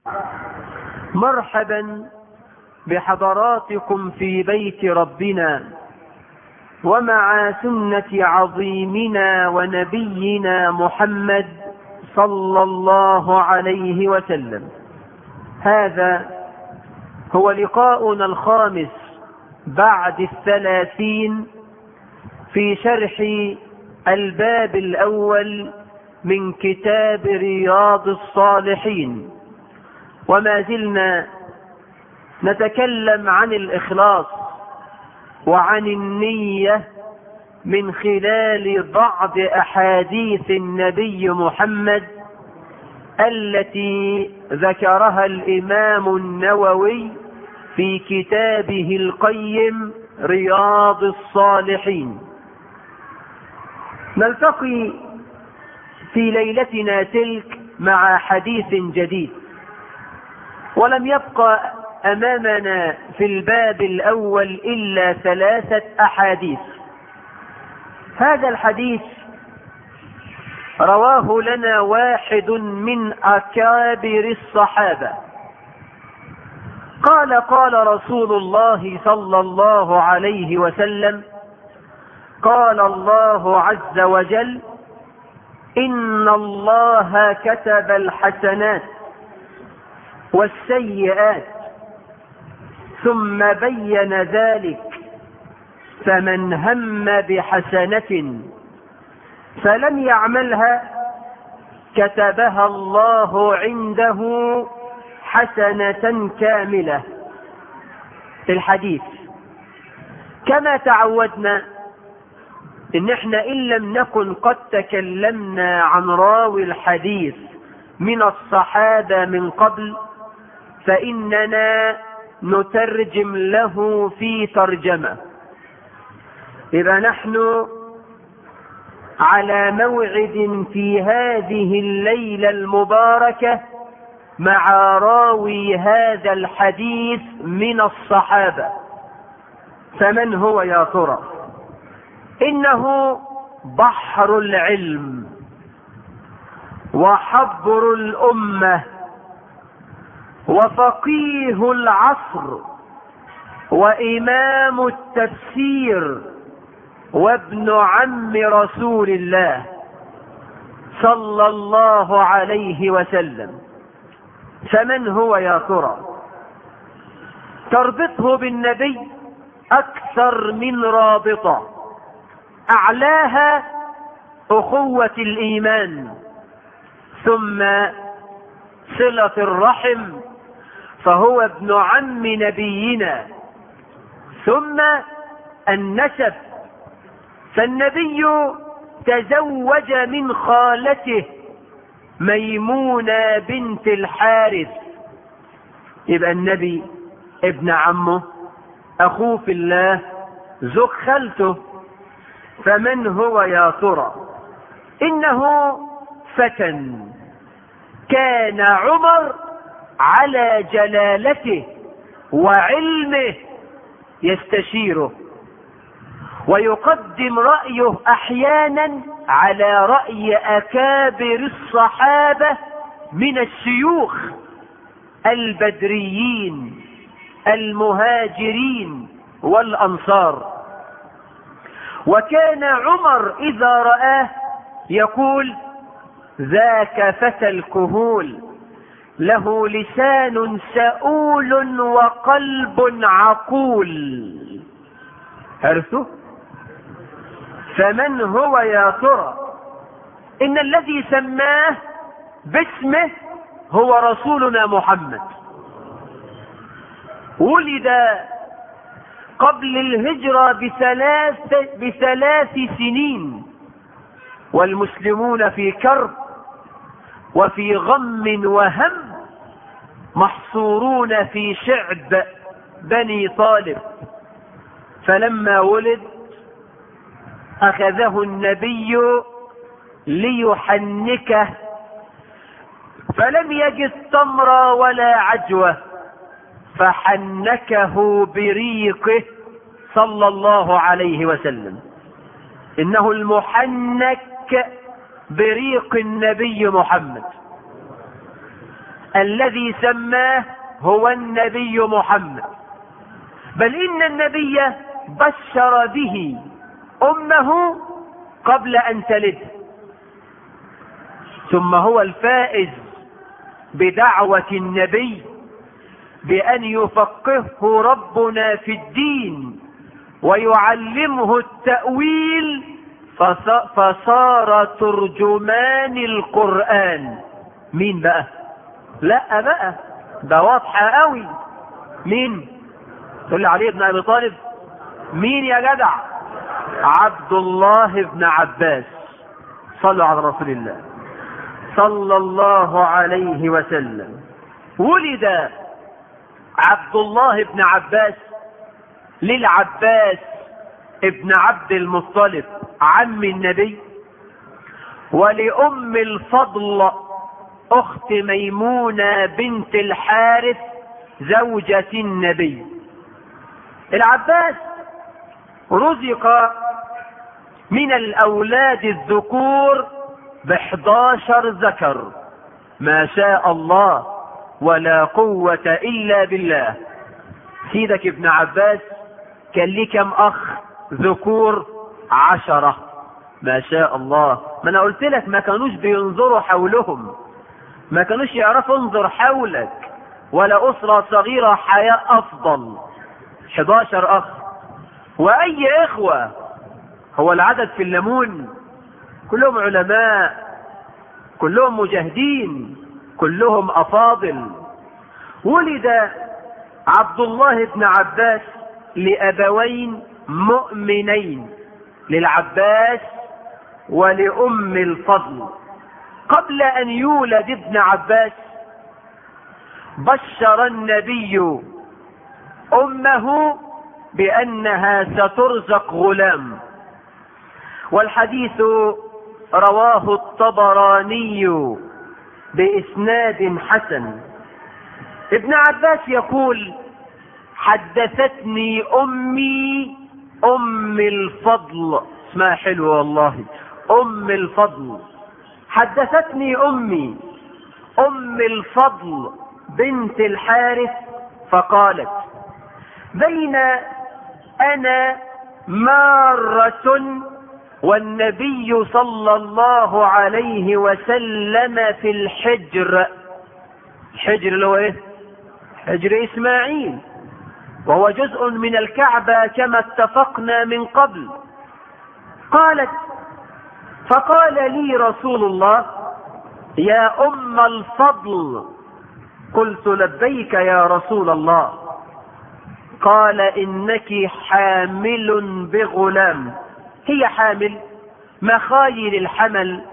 مرحبا بحضراتكم في بيت ربنا ومع سنة عظيمنا ونبينا محمد صلى الله عليه وسلم هذا هو لقاؤنا الخامس بعد الثلاثين في شرح الباب الأول من كتاب رياض الصالحين وما زلنا نتكلم عن الإخلاص وعن النية من خلال بعض أحاديث النبي محمد التي ذكرها الإمام النووي في كتابه القيم رياض الصالحين نلتقي في ليلتنا تلك مع حديث جديد ولم يبقى أمامنا في الباب الأول إلا ثلاثة أحاديث هذا الحديث رواه لنا واحد من أكابر الصحابة قال قال رسول الله صلى الله عليه وسلم قال الله عز وجل إن الله كتب الحسنات والسيئات ثم بين ذلك فمن هم بحسنة فلم يعملها كتبها الله عنده حسنة كاملة في الحديث كما تعودنا ان احنا ان لم نكن قد تكلمنا عن راوي الحديث من الصحابة من قبل فاننا نترجم له في ترجمة إذا نحن على موعد في هذه الليلة المباركة مع راوي هذا الحديث من الصحابة فمن هو يا ترى إنه بحر العلم وحبر الأمة وفقيه العصر وإمام التفسير وابن عم رسول الله صلى الله عليه وسلم فمن هو يا ترى تربطه بالنبي أكثر من رابطة أعلاها أخوة الإيمان ثم صلة الرحم فهو ابن عم نبينا ثم النسب فالنبي تزوج من خالته ميمونة بنت الحارث يبقى النبي ابن عمه اخوه في الله زوج خالته فمن هو يا ترى انه فتى كان عمر على جلالته وعلمه يستشيره ويقدم رأيه أحيانا على رأي أكابر الصحابة من الشيوخ البدريين المهاجرين والأنصار وكان عمر إذا رآه يقول ذاك فتى الكهول له لسان سؤول وقلب عقول عرفتوا فمن هو يا ترى ان الذي سماه باسمه هو رسولنا محمد ولد قبل الهجرة بثلاث, بثلاث سنين والمسلمون في كرب وفي غم وهم محصورون في شعب بني طالب فلما ولد اخذه النبي ليحنكه فلم يجد تمرا ولا عجوه فحنكه بريقه صلى الله عليه وسلم انه المحنك بريق النبي محمد الذي سماه هو النبي محمد بل إن النبي بشر به أمه قبل أن تلد ثم هو الفائز بدعوة النبي بأن يفقهه ربنا في الدين ويعلمه التأويل فصار ترجمان القرآن مين بقى لا بقى ده واضحة قوي مين تقول لي علي بن ابي طالب مين يا جدع عبد الله بن عباس صلوا على رسول الله صلى الله عليه وسلم ولد عبد الله بن عباس للعباس ابن عبد المطلب عم النبي ولأم الفضل أخت ميمونة بنت الحارث زوجة النبي العباس رزق من الأولاد الذكور بحداشر ذكر ما شاء الله ولا قوة إلا بالله سيدك ابن عباس كان ليه كم أخ ذكور عشرة ما شاء الله ما أنا قلت لك ما كانوش بينظروا حولهم ما كانوش يعرفوا انظر حولك ولا أسرة صغيرة حياة أفضل 11 أخ وأي إخوة هو العدد في الليمون كلهم علماء كلهم مجاهدين كلهم أفاضل ولد عبد الله بن عباس لأبوين مؤمنين للعباس ولأم الفضل قبل أن يولد ابن عباس بشر النبي أمه بأنها سترزق غلام والحديث رواه الطبراني بإسناد حسن ابن عباس يقول حدثتني أمي أم الفضل اسمها حلو والله أم الفضل حدثتني أمي أم الفضل بنت الحارث فقالت بين أنا مارة والنبي صلى الله عليه وسلم في الحجر الحجر اللي هو ايه حجر اسماعيل وهو جزء من الكعبة كما اتفقنا من قبل قالت فقال لي رسول الله يا ام الفضل قلت لبيك يا رسول الله قال انك حامل بغلام هي حامل مخايل الحمل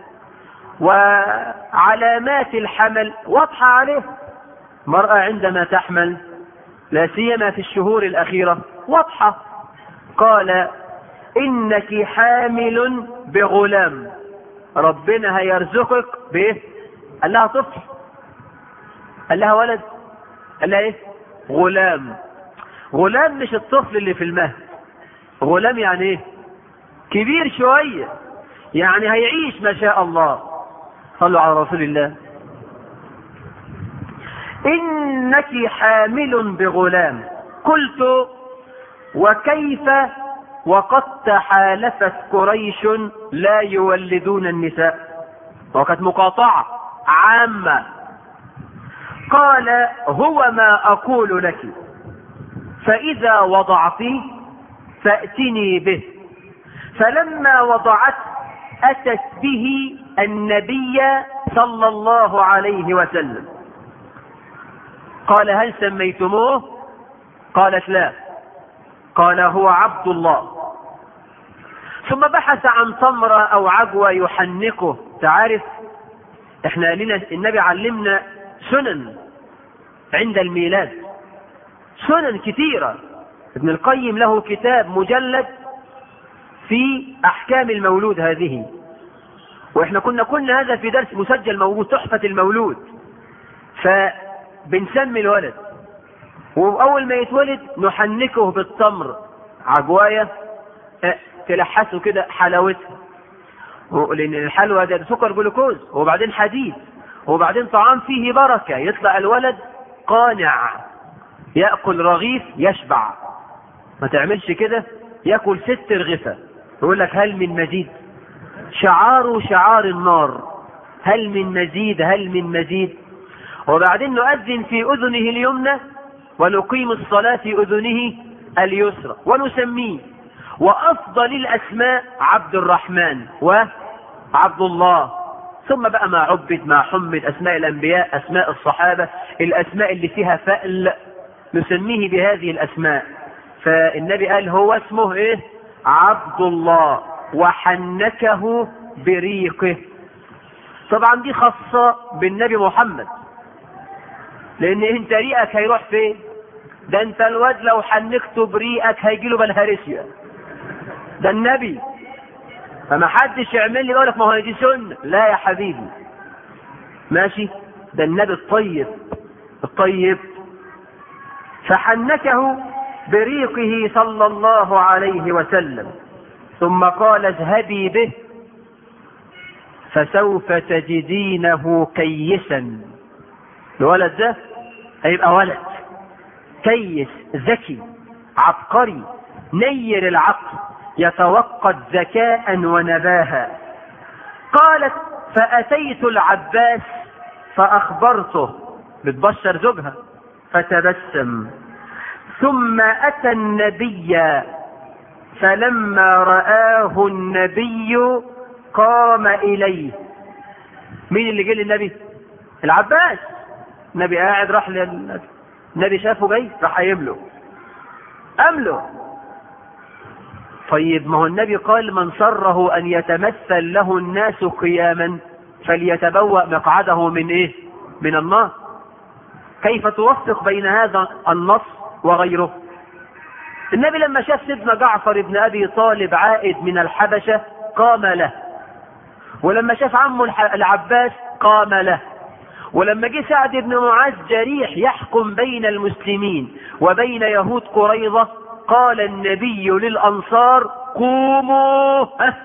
وعلامات الحمل واضحة عليه مرأة عندما تحمل لا سيما في الشهور الأخيرة واضحة قال إنك حامل بغلام ربنا هيرزقك بإيه؟ قال لها طفل قال لها ولد قال لها إيه؟ غلام غلام مش الطفل اللي في المهد غلام يعني إيه؟ كبير شوية يعني هيعيش ما شاء الله صلوا على رسول الله إنك حامل بغلام قلت وكيف وقد تحالفت قريش لا يولدون النساء وكانت مقاطعة عامة قال هو ما أقول لك فإذا وضعتيه فأتني به فلما وضعت أتت به النبي صلى الله عليه وسلم قال هل سميتموه قالت لا قال هو عبد الله ثم بحث عن تمرة او عجوة يحنكه تعرف احنا لنا النبي علمنا سنن عند الميلاد سنن كثيرة ابن القيم له كتاب مجلد في احكام المولود هذه واحنا كنا قلنا هذا في درس مسجل موجود تحفة المولود فبنسمي الولد واول ما يتولد نحنكه بالتمر عجواية اه تلحسه كده حلاوتها لان الحلوى ده سكر جلوكوز وبعدين حديد وبعدين طعام فيه بركة يطلع الولد قانع يأكل رغيف يشبع ما تعملش كده يأكل ست رغفة يقول لك هل من مزيد شعار شعار النار هل من مزيد هل من مزيد وبعدين نؤذن في أذنه اليمنى ونقيم الصلاة في أذنه اليسرى ونسميه وأفضل الأسماء عبد الرحمن وعبد الله ثم بقى ما عبد ما حمد أسماء الأنبياء أسماء الصحابة الأسماء اللي فيها فأل نسميه بهذه الأسماء فالنبي قال هو اسمه إيه عبد الله وحنكه بريقه طبعا دي خاصة بالنبي محمد لان انت ريقك هيروح فين ده انت الواد لو حنكته بريقك هيجيله بالهارسيا ده النبي فما حدش يعمل لي يقولك ما هو دي سنة لا يا حبيبي ماشي ده النبي الطيب الطيب فحنكه بريقه صلى الله عليه وسلم ثم قال اذهبي به فسوف تجدينه كيسا الولد ده هيبقى ولد كيس ذكي عبقري نير العقل يتوقد ذكاء ونباها قالت فأتيت العباس فأخبرته بتبشر زوجها فتبسم ثم أتى النبي فلما رآه النبي قام إليه مين اللي جه للنبي العباس النبي قاعد راح للنبي النبي شافه جاي راح قايم له قام له طيب ما هو النبي قال من سره ان يتمثل له الناس قياما فليتبوأ مقعده من ايه من النار كيف توفق بين هذا النص وغيره النبي لما شاف سيدنا جعفر بن ابي طالب عائد من الحبشة قام له ولما شاف عمه العباس قام له ولما جه سعد بن معاذ جريح يحكم بين المسلمين وبين يهود قريظة قال النبي للأنصار قوموا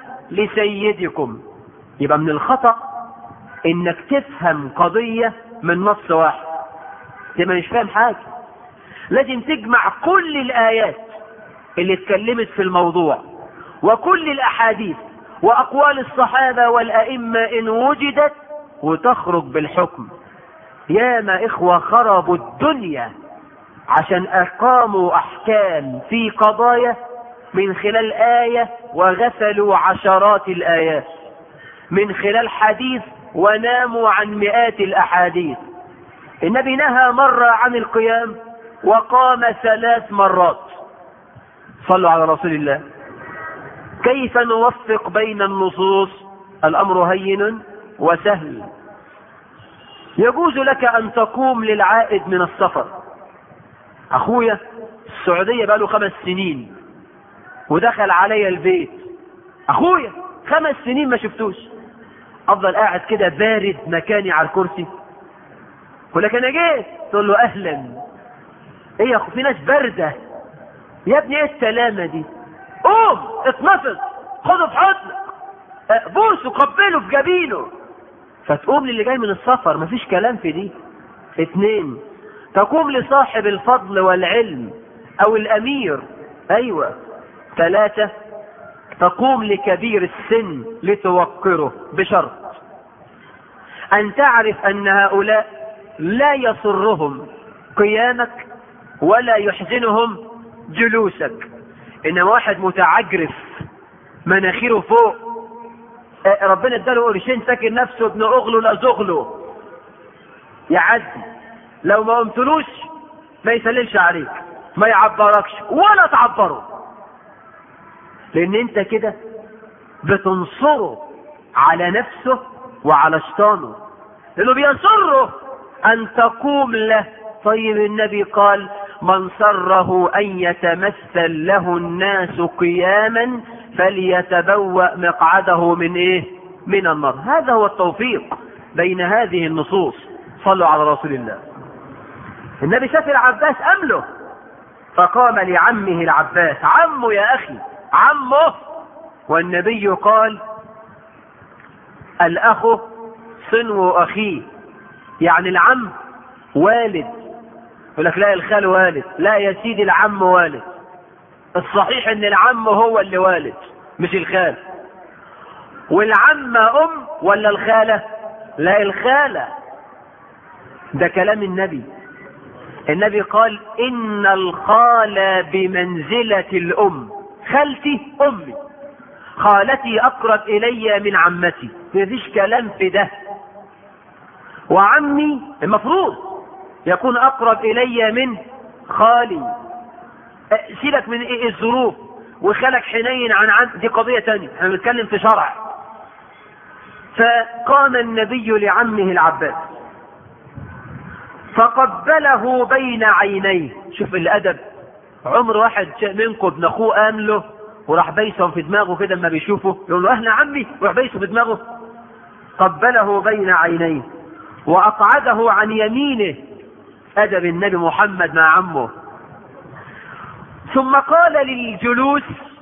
لسيدكم يبقى من الخطأ انك تفهم قضية من نص واحد تبقى مش فاهم حاجة لازم تجمع كل الآيات اللي اتكلمت في الموضوع وكل الأحاديث وأقوال الصحابة والأئمة إن وجدت وتخرج بالحكم ياما إخوة خربوا الدنيا عشان أقاموا أحكام في قضايا من خلال آية وغسلوا عشرات الآيات من خلال حديث وناموا عن مئات الأحاديث النبي نهى مرة عن القيام وقام ثلاث مرات صلوا على رسول الله كيف نوفق بين النصوص الأمر هين وسهل يجوز لك أن تقوم للعائد من السفر أخويا السعودية بقاله خمس سنين ودخل علي البيت أخويا خمس سنين ما شفتوش أفضل قاعد كده بارد مكاني على الكرسي يقول لك أنا جيت تقول له أهلا إيه يا أخو في ناس باردة يا ابني إيه السلامة دي قوم اتنفض خده في حضنك بوسه قبله في جبينه فتقوم للي جاي من السفر مفيش كلام في دي اتنين تقوم لصاحب الفضل والعلم او الامير ايوه ثلاثة تقوم لكبير السن لتوقره بشرط ان تعرف ان هؤلاء لا يسرهم قيامك ولا يحزنهم جلوسك انما واحد متعجرف مناخيره فوق ربنا اداله قرشين فاكر نفسه ابن اغلو لا زغلو يعدي لو ما قمتلوش ما يسلمش عليك ما يعبركش ولا تعبره لان انت كده بتنصره على نفسه وعلى شيطانه لانه بيسره ان تقوم له طيب النبي قال من سره ان يتمثل له الناس قياما فليتبوأ مقعده من ايه من النار هذا هو التوفيق بين هذه النصوص صلوا على رسول الله النبي شاف العباس امله فقام لعمه العباس عمه يا اخي عمه والنبي قال الاخ صنو اخيه يعني العم والد يقول لك لا الخال والد لا يا سيدي العم والد الصحيح ان العم هو اللي والد مش الخال والعمة ام ولا الخالة لا الخالة ده كلام النبي النبي قال ان الخال بمنزلة الام خالتي امي خالتي اقرب الي من عمتي مفيش كلام في ده وعمي المفروض يكون اقرب الي من خالي سيبك من ايه الظروف وخالك حنين عن عم دي قضيه تانية احنا بنتكلم في شرع فقام النبي لعمه العباس فقبله بين عينيه شوف الادب عمر واحد منكم ابن اخوه قام له وراح بيسه في دماغه كده اما بيشوفه يقول له اهلا عمي وراح بيسه في دماغه قبله بين عينيه واقعده عن يمينه ادب النبي محمد مع عمه ثم قال للجلوس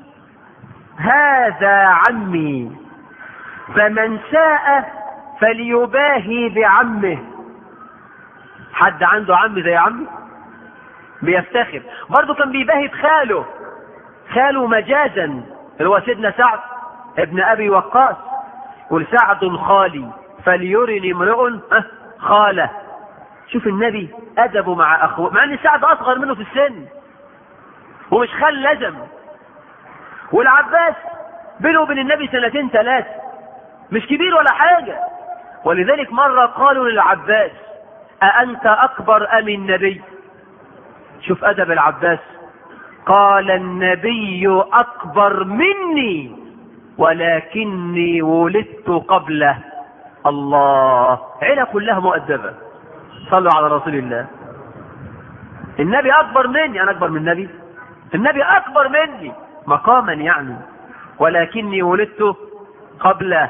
هذا عمي فمن شاء فليباهي بعمه حد عنده عم زي عمي بيفتخر برضه كان بيباهي بخاله خاله مجازا اللي هو سيدنا سعد ابن ابي وقاص يقول سعد خالي فليرني امرؤ خاله شوف النبي ادبه مع اخوه مع ان سعد اصغر منه في السن ومش خال لزم والعباس بينه وبين النبي سنتين ثلاثة مش كبير ولا حاجة ولذلك مرة قالوا للعباس أأنت أكبر أم النبي شوف أدب العباس قال النبي أكبر مني ولكني ولدت قبله الله عيلة كلها مؤدبة صلوا على رسول الله النبي أكبر مني أنا أكبر من النبي النبي أكبر مني مقاما يعني ولكني ولدت قبله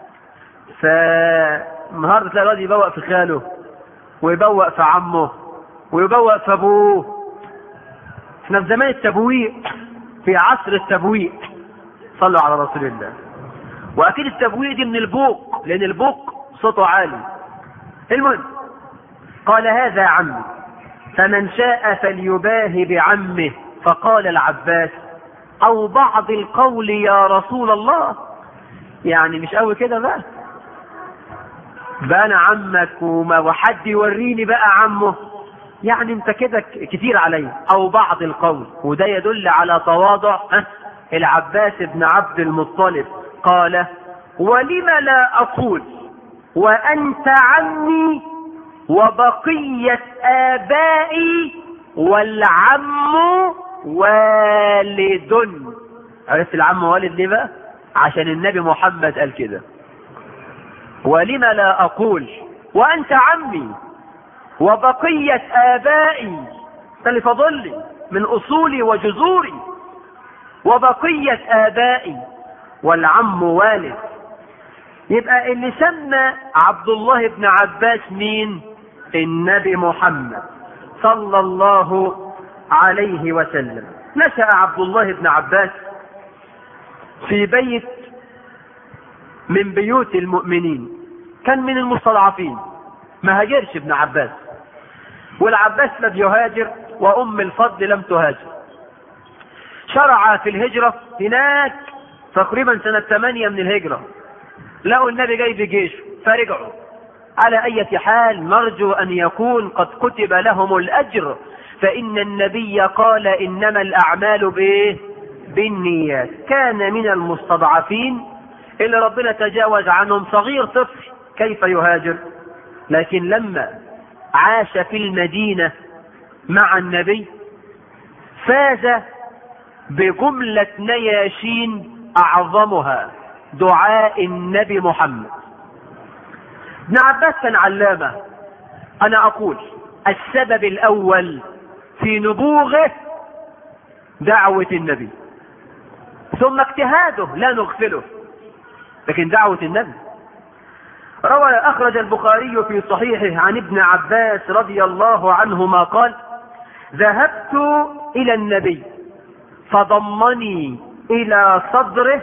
فالنهارده تلاقي الواد يبوق في خاله ويبوق في عمه ويبوق في ابوه احنا في زمان التبويق في عصر التبويق صلوا على رسول الله واكيد التبويق دي من البوق لان البوق صوته عالي المهم قال هذا عمي فمن شاء فليباهي بعمه فقال العباس او بعض القول يا رسول الله يعني مش قوي كده بقى بقى انا عمك وما وحد يوريني بقى عمه يعني انت كده كتير علي او بعض القول وده يدل على تواضع العباس بن عبد المطلب قال ولم لا اقول وانت عمي وبقية ابائي والعم والد عرفت العم والد ليه بقى عشان النبي محمد قال كده ولم لا اقول وانت عمي وبقية ابائي انت اللي فاضل من اصولي وجذوري وبقية ابائي والعم والد يبقى اللي سمى عبد الله بن عباس مين النبي محمد صلى الله عليه وسلم نشأ عبد الله بن عباس في بيت من بيوت المؤمنين كان من المستضعفين ما هاجرش ابن عباس والعباس لم يهاجر وام الفضل لم تهاجر شرع في الهجرة هناك تقريبا سنة 8 من الهجرة لقوا النبي جاي بجيش فرجعوا على أي حال نرجو أن يكون قد كتب لهم الأجر فإن النبي قال إنما الأعمال بإيه؟ بالنيات كان من المستضعفين اللي ربنا تجاوز عنهم صغير طفل كيف يهاجر لكن لما عاش في المدينة مع النبي فاز بجملة نياشين أعظمها دعاء النبي محمد ابن عباس كان علامة أنا أقول السبب الأول في نبوغه دعوة النبي ثم اجتهاده لا نغفله لكن دعوة النبي روى أخرج البخاري في صحيحه عن ابن عباس رضي الله عنهما قال ذهبت إلى النبي فضمني إلى صدره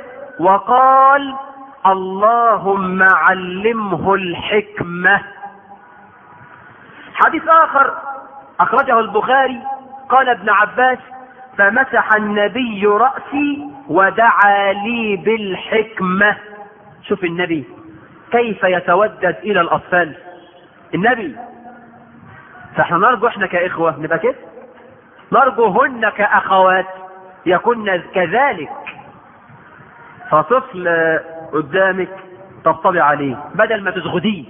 وقال اللهم علمه الحكمة حديث آخر أخرجه البخاري قال ابن عباس فمسح النبي رأسي ودعا لي بالحكمة شوف النبي كيف يتودد إلى الأطفال النبي فاحنا نرجو احنا كإخوة نبقى كده نرجو هن كأخوات يكن كذلك فطفل قدامك طبطبي عليه بدل ما تزغديه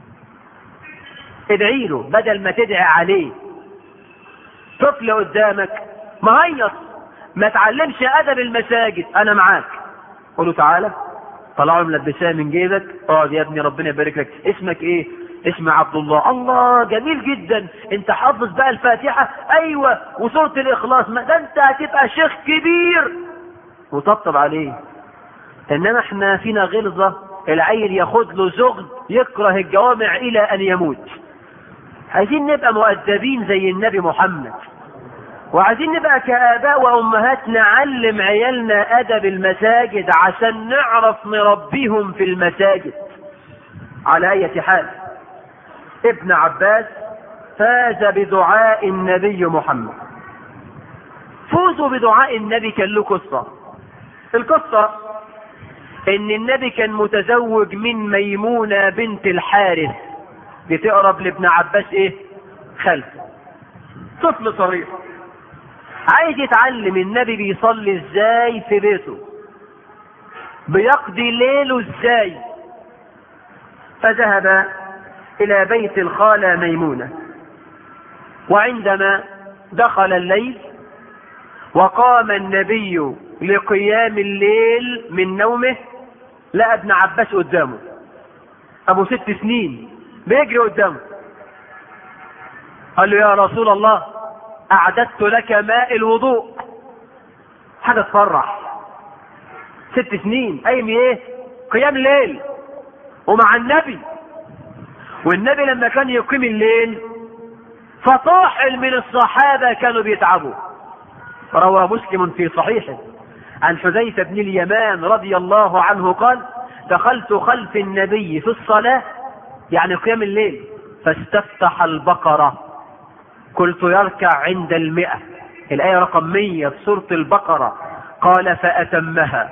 ادعي له بدل ما تدعي عليه طفل قدامك مهيص ما تعلمش ادب المساجد انا معاك قول له تعالى طلعوا ملبساه من جيبك اقعد يا ابني ربنا يبارك لك اسمك ايه اسمي عبد الله الله جميل جدا انت حافظ بقى الفاتحة ايوه وسورة الاخلاص ما ده انت هتبقى شيخ كبير وطبطب عليه انما احنا فينا غلظة العيل ياخد له زغد يكره الجوامع الى ان يموت عايزين نبقى مؤدبين زي النبي محمد وعايزين نبقى كآباء وأمهات نعلم عيالنا أدب المساجد عشان نعرف نربيهم في المساجد على أي حال ابن عباس فاز بدعاء النبي محمد فوزوا بدعاء النبي كان له قصة القصة ان النبي كان متزوج من ميمونة بنت الحارث بتقرب لابن عباس ايه خلف طفل صغير عايز يتعلم النبي بيصلي ازاي في بيته بيقضي ليله ازاي فذهب الى بيت الخالة ميمونة وعندما دخل الليل وقام النبي لقيام الليل من نومه لقى ابن عباس قدامه ابو ست سنين بيجري قدامه قال له يا رسول الله اعددت لك ماء الوضوء حاجه تفرح ست سنين قايم ايه قيام ليل ومع النبي والنبي لما كان يقيم الليل فطاحل من الصحابه كانوا بيتعبوا روى مسلم في صحيحه عن حذيفه بن اليمان رضي الله عنه قال دخلت خلف النبي في الصلاه يعني قيام الليل فاستفتح البقره قلت يركع عند المئة الآية رقم مية في سورة البقرة قال فأتمها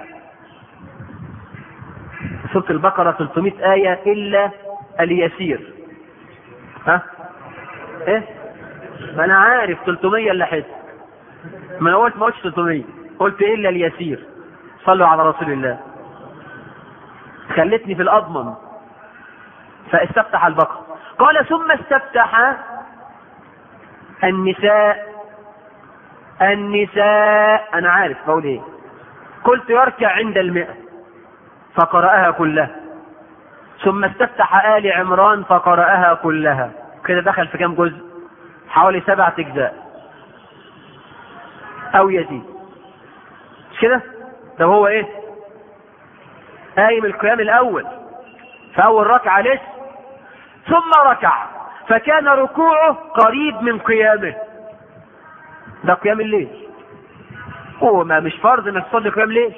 سورة البقرة 300 آية إلا اليسير ها ايه ما انا عارف 300 اللي حس ما انا قلت ما قلتش 300 قلت الا اليسير صلوا على رسول الله خلتني في الاضمن فاستفتح البقرة قال ثم استفتح النساء النساء انا عارف بقول ايه قلت يركع عند المئة فقرأها كلها ثم استفتح آل عمران فقرأها كلها كده دخل في كام جزء حوالي سبعة أجزاء أو يزيد مش كده ده هو إيه قايم القيام الأول في أول ركعة لسه ثم ركع فكان ركوعه قريب من قيامه ده قيام الليل هو ما مش فرض انك تصلي قيام ليل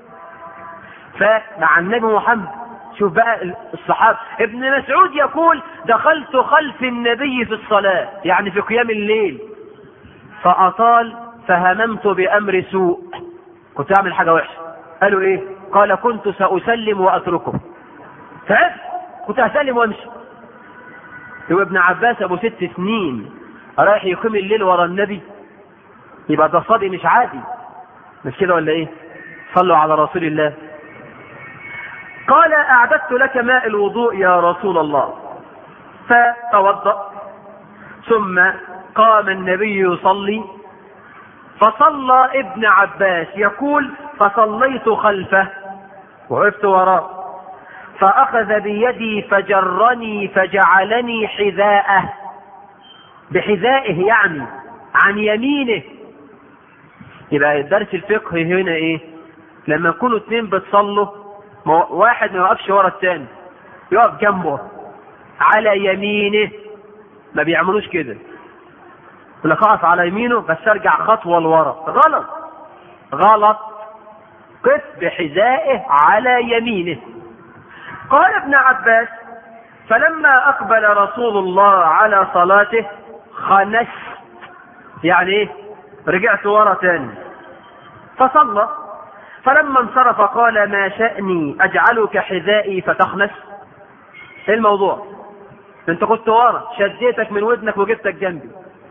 فمع النبي محمد شوف بقى الصحابة ابن مسعود يقول دخلت خلف النبي في الصلاة يعني في قيام الليل فأطال فهممت بأمر سوء كنت أعمل حاجة وحشة قالوا إيه قال كنت سأسلم وأتركه فعرف كنت هسلم وامشي هو ابن عباس ابو ست سنين رايح يقيم الليل ورا النبي يبقى ده صادق مش عادي مش كده ولا ايه صلوا على رسول الله قال اعددت لك ماء الوضوء يا رسول الله فتوضا ثم قام النبي يصلي فصلى ابن عباس يقول فصليت خلفه وقفت وراه فأخذ بيدي فجرني فجعلني حذاءه بحذائه يعني عن يمينه يبقى الدرس الفقه هنا ايه لما يكونوا اتنين بتصلوا واحد ما يقفش ورا التاني يقف جنبه على يمينه ما بيعملوش كده يقول لك اقف على يمينه بس ارجع خطوه لورا غلط غلط قف بحذائه على يمينه قال ابن عباس فلما أقبل رسول الله على صلاته خنست يعني ايه رجعت ورا تاني فصلى فلما انصرف قال ما شأني أجعلك حذائي فتخنس ايه الموضوع انت كنت ورا شديتك من ودنك وجبتك جنبي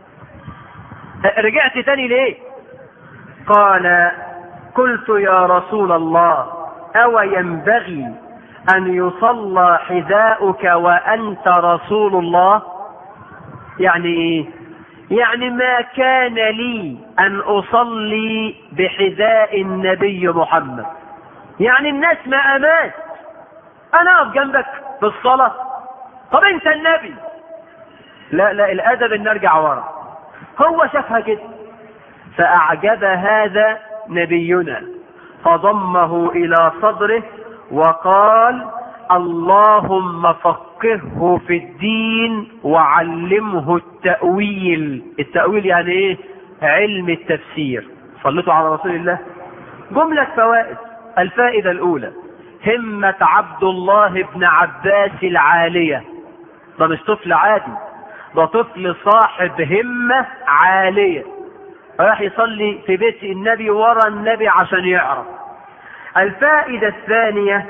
رجعت تاني ليه قال قلت يا رسول الله أو ينبغي أن يصلى حذاؤك وأنت رسول الله يعني إيه يعني ما كان لي أن أصلي بحذاء النبي محمد يعني الناس ما أمات أنا أقف جنبك في الصلاة طب أنت النبي لا لا الأدب إن نرجع ورا هو شافها كده فأعجب هذا نبينا فضمه إلى صدره وقال اللهم فقهه في الدين وعلمه التأويل التأويل يعني ايه علم التفسير صليتوا على رسول الله جملة فوائد الفائدة الأولى همة عبد الله بن عباس العالية ده مش طفل عادي ده طفل صاحب همة عالية راح يصلي في بيت النبي ورا النبي عشان يعرف الفائدة الثانية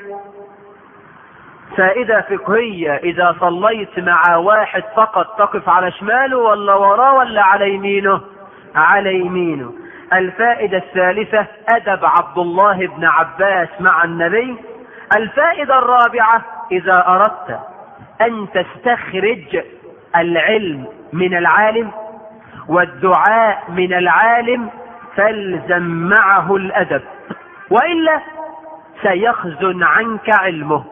فائدة فقهية إذا صليت مع واحد فقط تقف على شماله ولا وراه ولا على يمينه على يمينه الفائدة الثالثة أدب عبد الله بن عباس مع النبي الفائدة الرابعة إذا أردت أن تستخرج العلم من العالم والدعاء من العالم فالزم معه الأدب وإلا سيخزن عنك علمه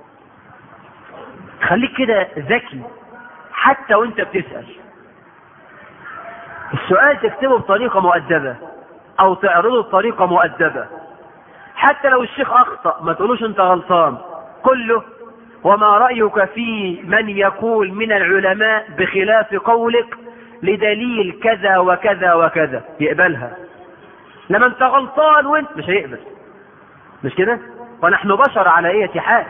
خليك كده ذكي حتى وانت بتسأل السؤال تكتبه بطريقة مؤدبة او تعرضه بطريقة مؤدبة حتى لو الشيخ اخطأ ما تقولوش انت غلطان قل له وما رأيك في من يقول من العلماء بخلاف قولك لدليل كذا وكذا وكذا يقبلها لما انت غلطان وانت مش هيقبل مش كده ونحن بشر على اية حال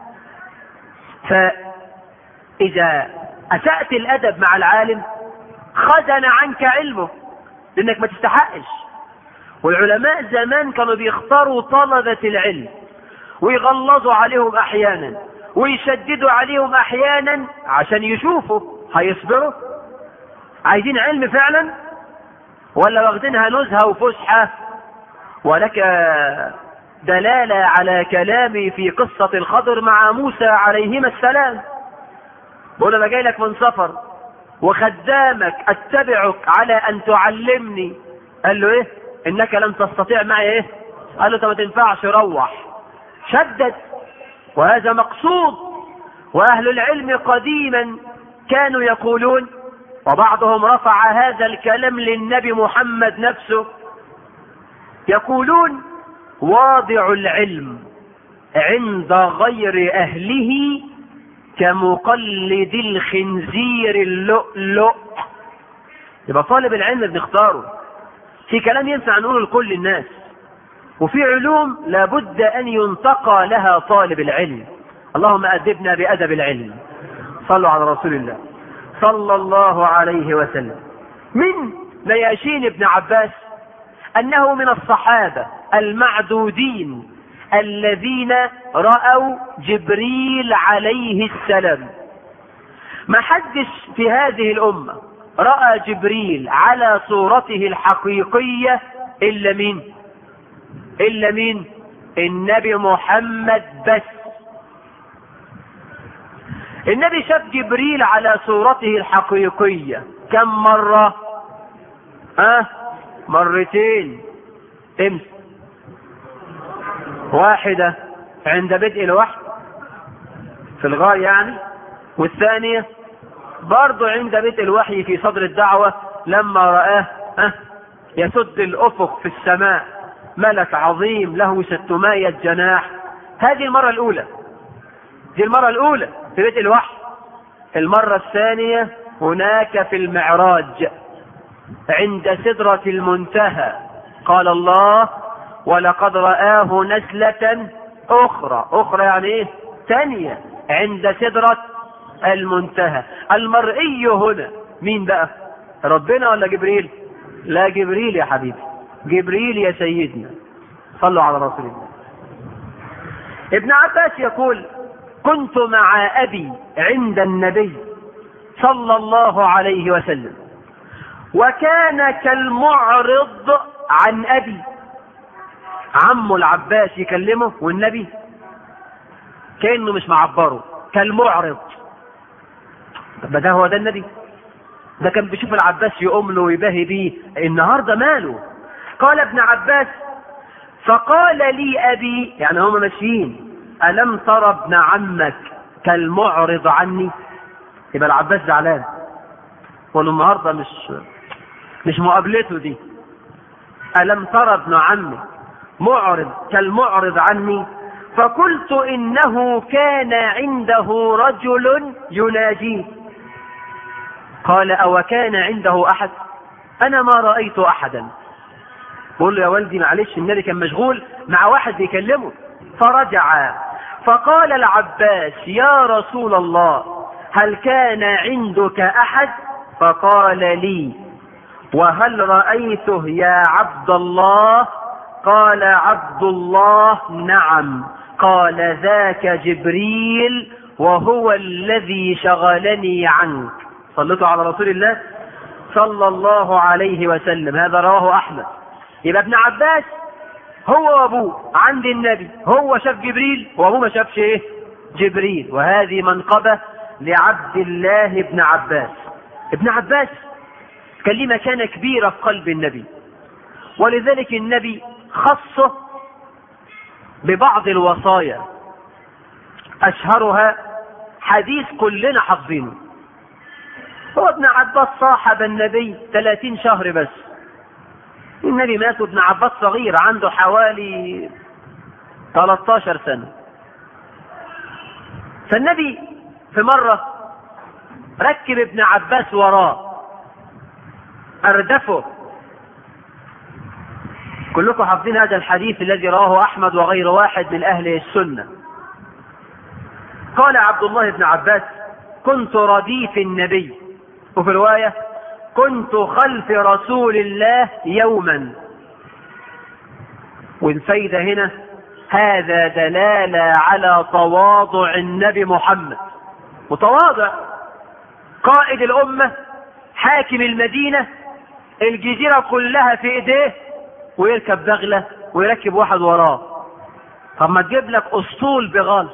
فإذا أسأت الأدب مع العالم خزن عنك علمه لأنك ما تستحقش والعلماء زمان كانوا بيختاروا طلبة العلم ويغلظوا عليهم أحيانا ويشددوا عليهم أحيانا عشان يشوفوا هيصبروا عايزين علم فعلا ولا واخدينها نزهة وفسحة ولك دلالة على كلامي في قصة الخضر مع موسى عليهما السلام بقول انا جاي لك من سفر وخدامك اتبعك على ان تعلمني قال له ايه انك لن تستطيع معي ايه قال له انت ما تنفعش روح شدد وهذا مقصود واهل العلم قديما كانوا يقولون وبعضهم رفع هذا الكلام للنبي محمد نفسه يقولون واضع العلم عند غير اهله كمقلد الخنزير اللؤلؤ يبقى طالب العلم بنختاره في كلام ينفع نقوله لكل الناس وفي علوم لابد ان ينتقى لها طالب العلم اللهم ادبنا بادب العلم صلوا على رسول الله صلى الله عليه وسلم من نياشين ابن عباس انه من الصحابه المعدودين الذين راوا جبريل عليه السلام ما حدش في هذه الامه راى جبريل على صورته الحقيقيه الا مين الا مين النبي محمد بس النبي شاف جبريل على صورته الحقيقيه كم مره ها أه؟ مرتين امتى واحدة عند بدء الوحي في الغار يعني والثانية برضو عند بدء الوحي في صدر الدعوة لما رآه أه يسد الأفق في السماء ملك عظيم له ستمائة جناح هذه المرة الأولى دي المرة الأولى في بدء الوحي المرة الثانية هناك في المعراج عند سدرة المنتهى قال الله ولقد رآه نزلة أخرى أخرى يعني إيه ثانية عند سدرة المنتهى المرئي هنا مين بقى ربنا ولا جبريل لا جبريل يا حبيبي جبريل يا سيدنا صلوا على رسول الله ابن عباس يقول كنت مع ابي عند النبي صلى الله عليه وسلم وكان كالمعرض عن ابي عمه العباس يكلمه والنبي كانه مش معبره كالمعرض طب ده هو ده النبي ده كان بيشوف العباس يقوم له ويباهي بيه النهارده ماله قال ابن عباس فقال لي ابي يعني هما ماشيين الم ترى ابن عمك كالمعرض عني يبقى العباس زعلان ولا النهارده مش مش مقابلته دي الم ترى ابن عمك معرض كالمعرض عني فقلت انه كان عنده رجل يناجيه قال او كان عنده احد انا ما رايت احدا بقول له يا والدي معلش النبي كان مشغول مع واحد بيكلمه فرجع فقال العباس يا رسول الله هل كان عندك احد فقال لي وهل رايته يا عبد الله قال عبد الله نعم قال ذاك جبريل وهو الذي شغلني عنك صليتوا على رسول الله صلى الله عليه وسلم هذا رواه احمد يبقى ابن عباس هو وابوه عند النبي هو شاف جبريل وابوه ما شافش ايه جبريل وهذه منقبه لعبد الله بن عباس ابن عباس كان ليه مكانه كبيره في قلب النبي ولذلك النبي خصه ببعض الوصايا اشهرها حديث كلنا حافظينه هو ابن عباس صاحب النبي 30 شهر بس النبي مات وابن عباس صغير عنده حوالي 13 سنة فالنبي في مرة ركب ابن عباس وراه أردفه كلكم حافظين هذا الحديث الذي رواه أحمد وغير واحد من أهل السنة قال عبد الله بن عباس كنت رديف النبي وفي رواية كنت خلف رسول الله يوما والفايدة هنا هذا دلالة على تواضع النبي محمد متواضع قائد الأمة حاكم المدينة الجزيرة كلها في ايديه ويركب بغلة ويركب واحد وراه طب ما تجيب لك اسطول بغاز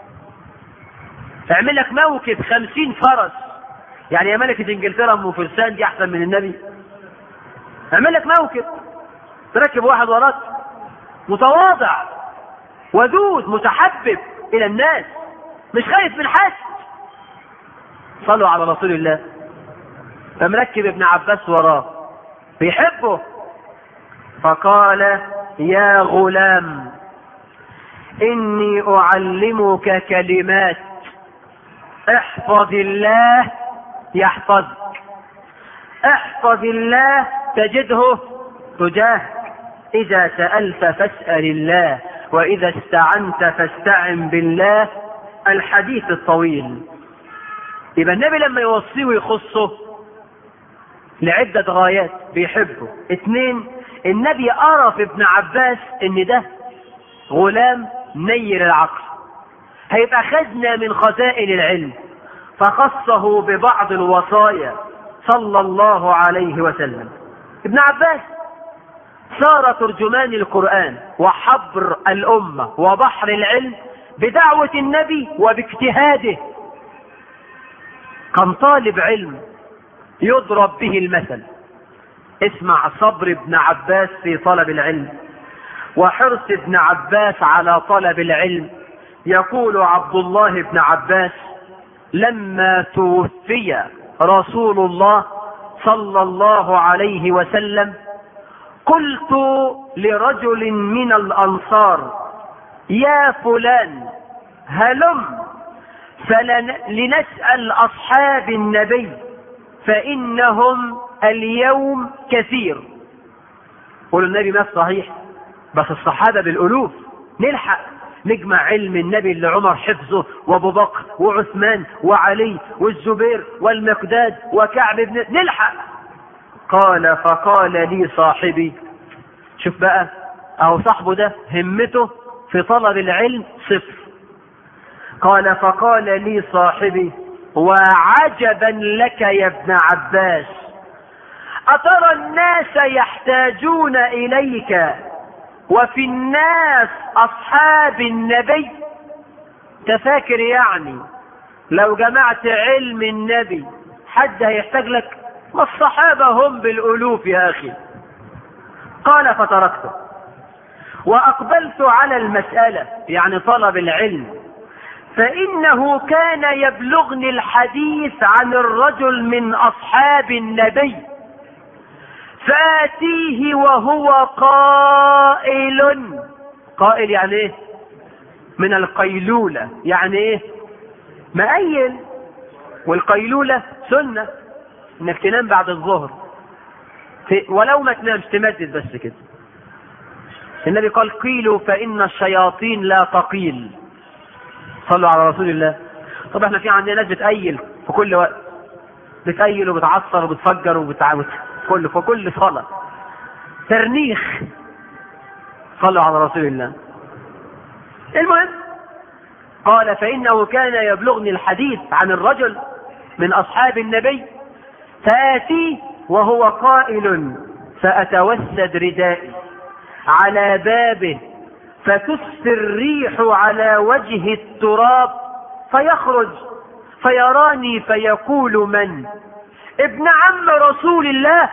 اعمل لك موكب خمسين فرس يعني يا ملكة انجلترا ام فرسان دي احسن من النبي اعمل لك موكب تركب واحد وراك متواضع ودود متحبب الى الناس مش خايف من حد صلوا على رسول الله فمركب ابن عباس وراه بيحبه فقال يا غلام اني اعلمك كلمات احفظ الله يحفظك احفظ الله تجده تجاهك اذا سالت فاسال الله واذا استعنت فاستعن بالله الحديث الطويل يبقى النبي لما يوصيه ويخصه لعدة غايات بيحبه اثنين النبي أرى في ابن عباس ان ده غلام نير العقل هيبقى خزنة من خزائن العلم فخصه ببعض الوصايا صلى الله عليه وسلم ابن عباس صار ترجمان القرآن وحبر الأمة وبحر العلم بدعوة النبي وباجتهاده كان طالب علم يضرب به المثل اسمع صبر ابن عباس في طلب العلم وحرص ابن عباس على طلب العلم يقول عبد الله بن عباس لما توفي رسول الله صلى الله عليه وسلم قلت لرجل من الانصار يا فلان هلم فلنسال اصحاب النبي فانهم اليوم كثير قول النبي مات صحيح بس الصحابه بالالوف نلحق نجمع علم النبي اللي عمر حفظه وابو بكر وعثمان وعلي والزبير والمقداد وكعب بن نلحق قال فقال لي صاحبي شوف بقى اهو صاحبه ده همته في طلب العلم صفر قال فقال لي صاحبي وعجبا لك يا ابن عباس أترى الناس يحتاجون إليك وفي الناس أصحاب النبي تفاكر يعني لو جمعت علم النبي حد هيحتاج لك ما الصحابة هم بالألوف يا أخي قال فتركته وأقبلت على المسألة يعني طلب العلم فإنه كان يبلغني الحديث عن الرجل من أصحاب النبي فآتيه وهو قائل قائل يعني ايه من القيلولة يعني ايه مأيل والقيلولة سنة انك تنام بعد الظهر ولو ما تنامش تمدد بس كده النبي قال قيلوا فإن الشياطين لا تقيل صلوا على رسول الله طب احنا في عندنا ناس بتأيل في كل وقت بتأيل وبتعصر وبتفجر وبتعمل كل في كل صلاة ترنيخ صلوا على رسول الله المهم قال فإنه كان يبلغني الحديث عن الرجل من أصحاب النبي فآتيه وهو قائل فأتوسد ردائي على بابه فتسفي الريح على وجه التراب فيخرج فيراني فيقول من ابن عم رسول الله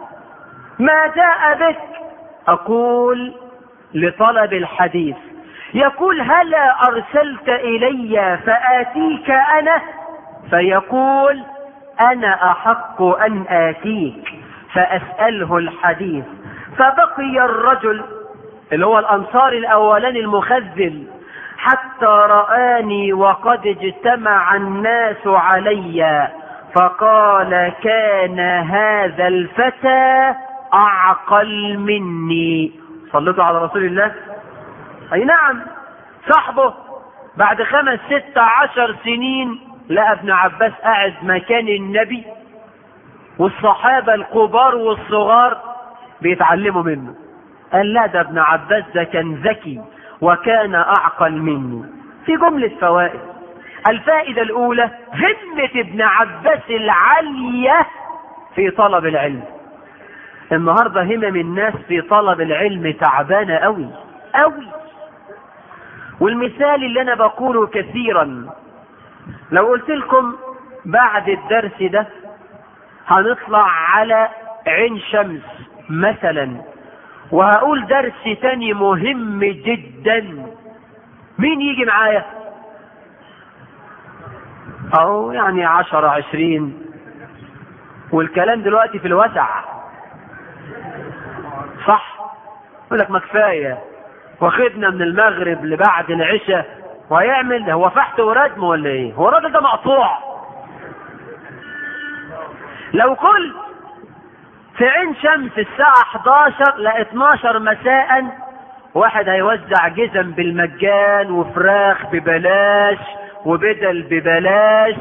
ما جاء بك اقول لطلب الحديث يقول هلا ارسلت الي فاتيك انا فيقول انا احق ان اتيك فاساله الحديث فبقي الرجل اللي هو الانصار الاولاني المخذل حتى رآني وقد اجتمع الناس علي فقال كان هذا الفتى أعقل مني صليتوا على رسول الله أي نعم صاحبه بعد خمس ست عشر سنين لقى ابن عباس قاعد مكان النبي والصحابة الكبار والصغار بيتعلموا منه قال لا ده ابن عباس ده كان ذكي وكان أعقل مني في جملة فوائد الفائدة الأولى همة ابن عباس العالية في طلب العلم النهاردة همم الناس في طلب العلم تعبانة أوي أوي والمثال اللي أنا بقوله كثيرا لو قلت لكم بعد الدرس ده هنطلع على عين شمس مثلا وهقول درس تاني مهم جدا مين يجي معايا او يعني عشرة عشرين والكلام دلوقتي في الوسع صح يقول لك ما كفايه واخدنا من المغرب لبعد العشاء وهيعمل هو فحت وردم ولا ايه هو الراجل ده مقطوع لو قلت في عين شمس الساعة 11 ل 12 مساء واحد هيوزع جزم بالمجان وفراخ ببلاش وبدل ببلاش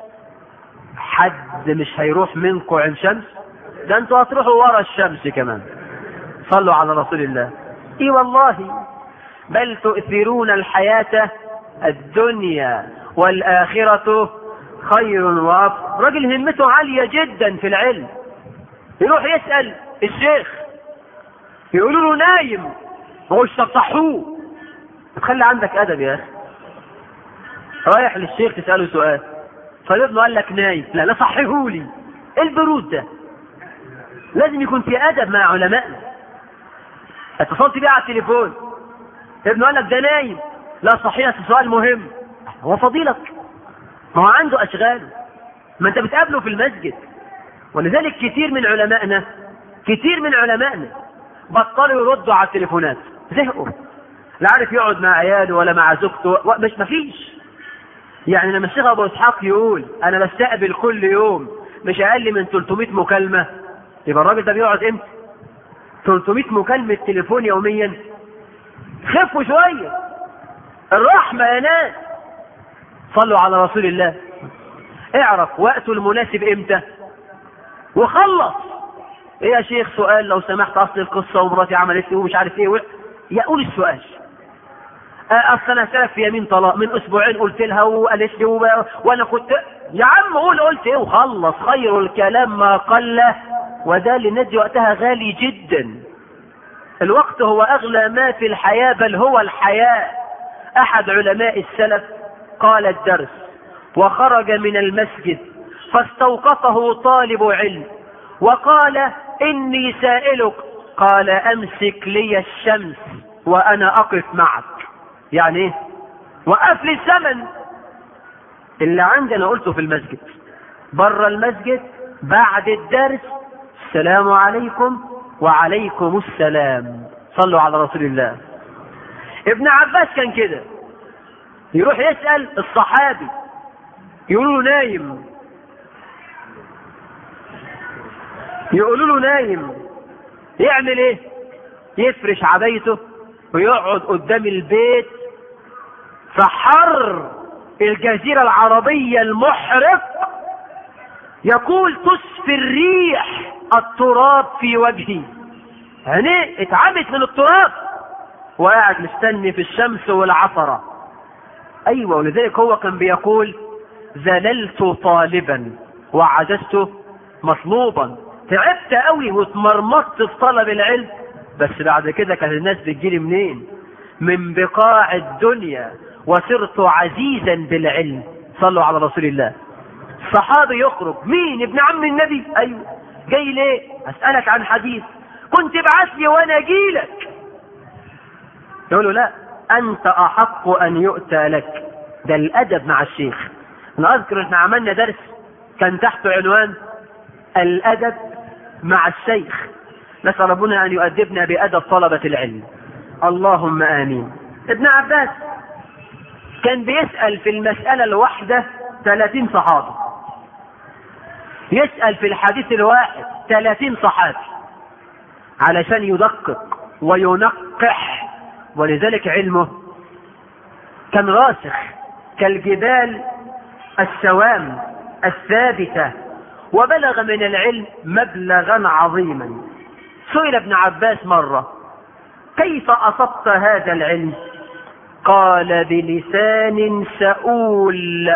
حد مش هيروح منكم عين شمس ده انتوا هتروحوا ورا الشمس كمان صلوا على رسول الله اي والله بل تؤثرون الحياة الدنيا والآخرة خير وأفضل راجل همته عالية جدا في العلم يروح يسأل الشيخ يقولوا له نايم هو صحوه تخلي عندك أدب يا أخي رايح للشيخ تسأله سؤال فابنه قال لك نايم لا لا صحيهولي ايه البرود ده لازم يكون في أدب مع علمائنا اتصلت بيه على التليفون ابنه قال لك ده نايم لا صحيح سؤال مهم هو فضيلك ما هو عنده أشغال ما أنت بتقابله في المسجد ولذلك كتير من علمائنا كتير من علمائنا بطلوا يردوا على التليفونات زهقوا لا عارف يقعد مع عياله ولا مع زوجته مش مفيش يعني لما الشيخ ابو اسحاق يقول انا بستقبل كل يوم مش اقل من 300 مكالمه يبقى الراجل ده بيقعد امتى 300 مكالمه تليفون يوميا خفوا شويه الرحمة يا ناس صلوا على رسول الله اعرف وقته المناسب امتى وخلص ايه يا شيخ سؤال لو سمحت اصل القصة ومراتي عملت ايه ومش عارف ايه و... يقول السؤال اصل انا سلف في يمين طلاق من اسبوعين قلت لها وقالت لي وب... وانا كنت يا عم قول قلت ايه وخلص خير الكلام ما قل وده للناس وقتها غالي جدا الوقت هو اغلى ما في الحياة بل هو الحياة احد علماء السلف قال الدرس وخرج من المسجد فاستوقفه طالب علم وقال اني سائلك قال امسك لي الشمس وانا اقف معك يعني ايه وقف لي الزمن اللي عندي انا قلته في المسجد بره المسجد بعد الدرس السلام عليكم وعليكم السلام صلوا على رسول الله ابن عباس كان كده يروح يسأل الصحابي يقولوا له نايم يقولوا له نايم يعمل ايه يفرش عبايته ويقعد قدام البيت فحر الجزيرة العربية المحرق يقول تسفي الريح التراب في وجهي يعني اتعبت من التراب وقاعد مستني في الشمس والعصرة ايوه ولذلك هو كان بيقول زللت طالبا وعجزت مطلوبا تعبت قوي واتمرمطت في طلب العلم بس بعد كده كانت الناس بتجيلي منين من بقاع الدنيا وصرت عزيزا بالعلم صلوا على رسول الله صحابي يخرج مين ابن عم النبي ايوه جاي ليه اسالك عن حديث كنت ابعث لي وانا اجيلك يقول له لا انت احق ان يؤتى لك ده الادب مع الشيخ انا اذكر احنا عملنا درس كان تحته عنوان الادب مع الشيخ نسال ربنا ان يؤدبنا بادب طلبه العلم اللهم امين ابن عباس كان بيسال في المساله الواحده 30 صحابي يسال في الحديث الواحد 30 صحابي علشان يدقق وينقح ولذلك علمه كان راسخ كالجبال السوام الثابته وبلغ من العلم مبلغا عظيما سئل ابن عباس مره كيف اصبت هذا العلم قال بلسان سؤول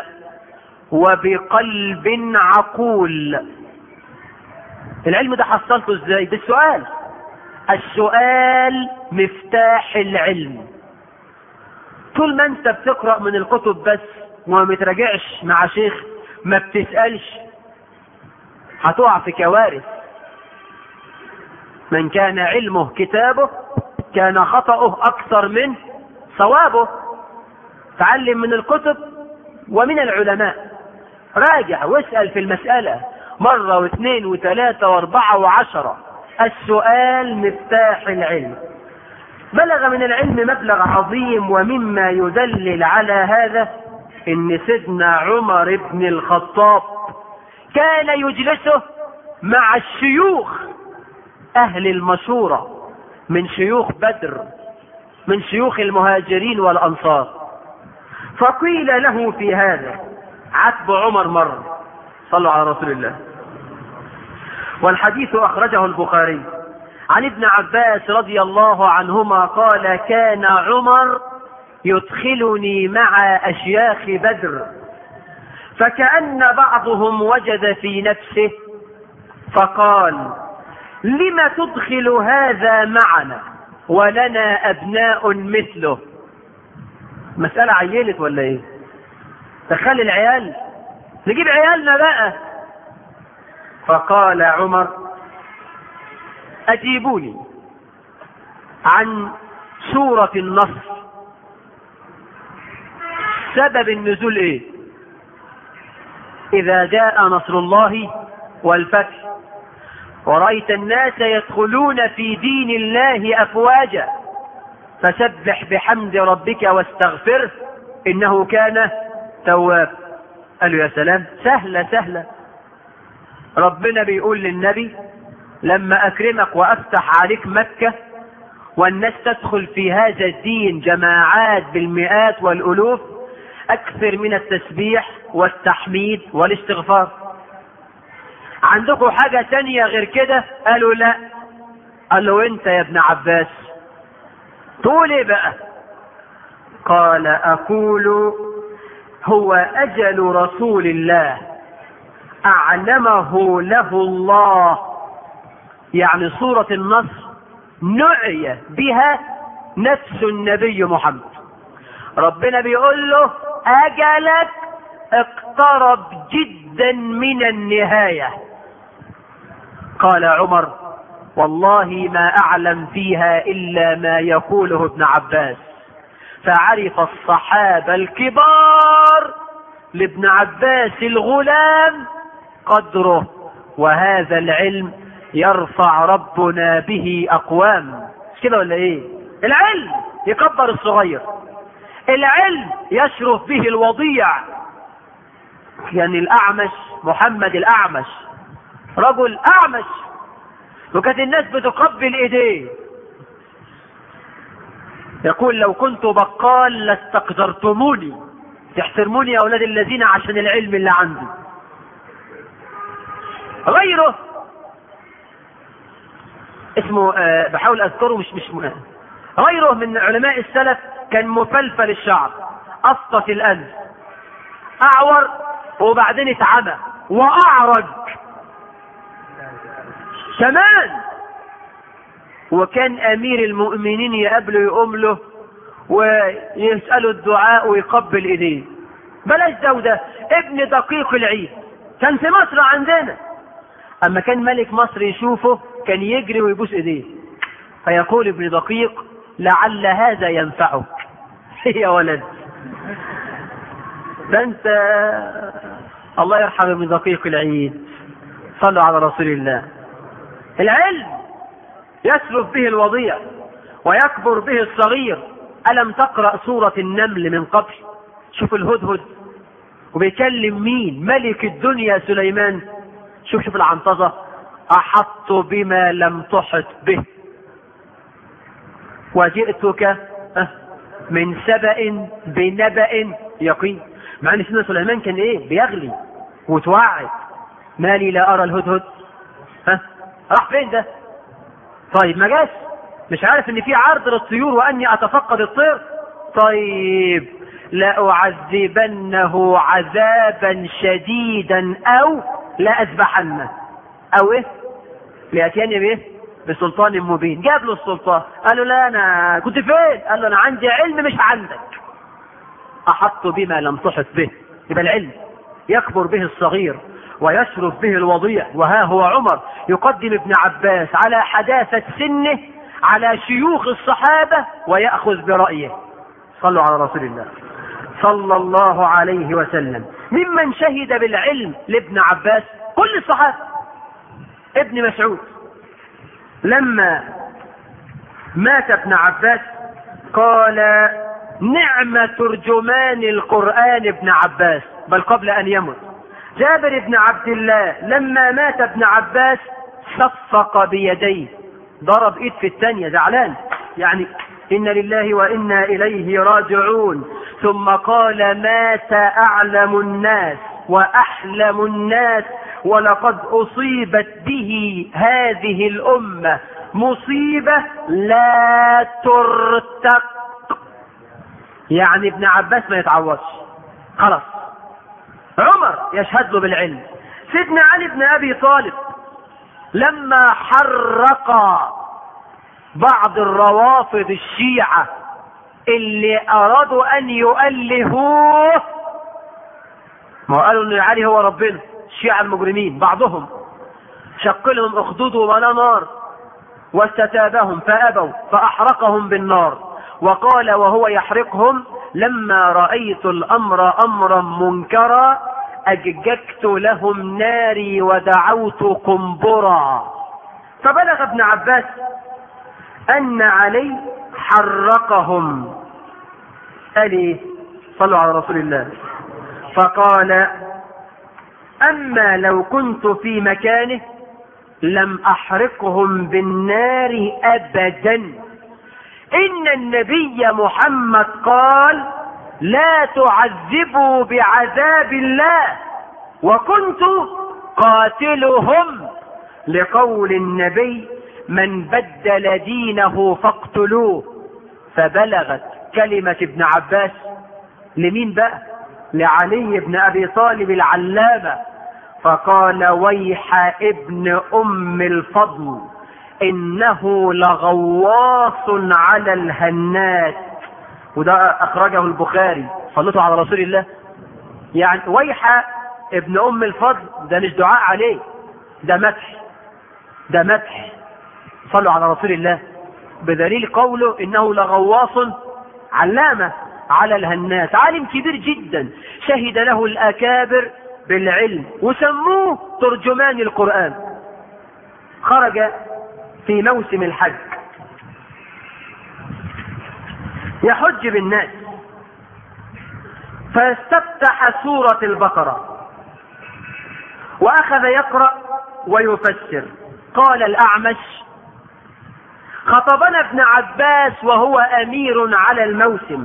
وبقلب عقول العلم ده حصلته ازاي بالسؤال السؤال مفتاح العلم طول ما انت بتقرا من الكتب بس وما بتراجعش مع شيخ ما بتسالش هتقع في كوارث من كان علمه كتابه كان خطأه أكثر من صوابه تعلم من الكتب ومن العلماء راجع واسأل في المسألة مرة واثنين وثلاثة واربعة وعشرة السؤال مفتاح العلم بلغ من العلم مبلغ عظيم ومما يدلل على هذا ان سيدنا عمر بن الخطاب كان يجلسه مع الشيوخ اهل المشورة من شيوخ بدر من شيوخ المهاجرين والانصار فقيل له في هذا عتب عمر مرة صلوا على رسول الله والحديث اخرجه البخاري عن ابن عباس رضي الله عنهما قال كان عمر يدخلني مع اشياخ بدر فكأن بعضهم وجد في نفسه فقال لم تدخل هذا معنا ولنا ابناء مثله مسألة عيلت ولا ايه تخلي العيال نجيب عيالنا بقى فقال عمر اجيبوني عن سورة النصر سبب النزول ايه اذا جاء نصر الله والفتح ورأيت الناس يدخلون في دين الله افواجا فسبح بحمد ربك واستغفره انه كان تواب قالوا يا سلام سهلة سهلة ربنا بيقول للنبي لما اكرمك وافتح عليك مكة والناس تدخل في هذا الدين جماعات بالمئات والالوف اكثر من التسبيح والتحميد والاستغفار عندكم حاجة تانية غير كده قالوا لا قال له انت يا ابن عباس تقول ايه بقى قال اقول هو اجل رسول الله اعلمه له الله يعني سورة النصر نعي بها نفس النبي محمد ربنا بيقول له اجلك اقترب جدا من النهايه قال عمر والله ما اعلم فيها الا ما يقوله ابن عباس فعرف الصحابه الكبار لابن عباس الغلام قدره وهذا العلم يرفع ربنا به اقوام مش كده ولا ايه العلم يكبر الصغير العلم يشرف به الوضيع يعني الاعمش محمد الاعمش رجل اعمش وكانت الناس بتقبل ايديه يقول لو كنت بقال لاستقدرتموني تحترموني يا اولاد الذين عشان العلم اللي عندي غيره اسمه أه بحاول اذكره مش مش م... غيره من علماء السلف كان مفلفل الشعر اسقط الانف اعور وبعدين اتعمى واعرج كمان وكان امير المؤمنين يقابله يقوم له ويسأله الدعاء ويقبل ايديه بلاش ده وده ابن دقيق العيد كان في مصر عندنا اما كان ملك مصر يشوفه كان يجري ويبوس ايديه فيقول ابن دقيق لعل هذا ينفعك يا ولد ده انت الله يرحم ابن دقيق العيد صلوا على رسول الله العلم يسلف به الوضيع ويكبر به الصغير ألم تقرأ سورة النمل من قبل شوف الهدهد وبيكلم مين ملك الدنيا سليمان شوف شوف العنطزة أحط بما لم تحط به وجئتك من سبأ بنبأ يقين مع ان سيدنا سليمان كان ايه بيغلي وتوعد مالي لا ارى الهدهد ها راح فين ده طيب ما جاش مش عارف ان في عرض للطيور واني اتفقد الطير طيب لأعذبنه عذابا شديدا او لأذبحنه او ايه لأتيني بايه بسلطان مبين جاب له السلطان قال له لا انا كنت فين قال له انا عندي علم مش عندك احط بما لم تحط به يبقى العلم يكبر به الصغير ويشرف به الوضيع وها هو عمر يقدم ابن عباس على حداثة سنه على شيوخ الصحابة ويأخذ برأيه صلوا على رسول الله صلى الله عليه وسلم ممن شهد بالعلم لابن عباس كل الصحابة ابن مسعود لما مات ابن عباس قال نعم ترجمان القرآن ابن عباس بل قبل أن يمت جابر بن عبد الله لما مات ابن عباس صفق بيديه ضرب ايد في الثانية زعلان يعني إن لله وإنا إليه راجعون ثم قال مات أعلم الناس وأحلم الناس ولقد أصيبت به هذه الأمة مصيبة لا ترتق يعني ابن عباس ما يتعوضش خلاص عمر يشهد له بالعلم سيدنا علي بن ابي طالب لما حرق بعض الروافض الشيعة اللي ارادوا ان يؤلهوه ما قالوا ان علي هو ربنا الشيعة المجرمين بعضهم شق لهم اخدود وبنى نار واستتابهم فابوا فاحرقهم بالنار وقال وهو يحرقهم لما رأيت الأمر أمرا منكرا أججكت لهم ناري ودعوت قنبرا فبلغ ابن عباس أن علي حرقهم قال إيه؟ صلوا على رسول الله فقال أما لو كنت في مكانه لم أحرقهم بالنار أبدا إن النبي محمد قال لا تعذبوا بعذاب الله وكنت قاتلهم لقول النبي من بدل دينه فاقتلوه فبلغت كلمة ابن عباس لمين بقى لعلي بن ابي طالب العلامة فقال ويح ابن ام الفضل انه لغواص على الهنات وده اخرجه البخاري صلته على رسول الله يعني ويح ابن ام الفضل ده مش دعاء عليه ده مدح ده مدح صلوا على رسول الله بدليل قوله انه لغواص علامة على الهنات عالم كبير جدا شهد له الاكابر بالعلم وسموه ترجمان القرآن خرج في موسم الحج يحج بالناس فاستفتح سورة البقرة وأخذ يقرأ ويفسر قال الأعمش خطبنا ابن عباس وهو أمير على الموسم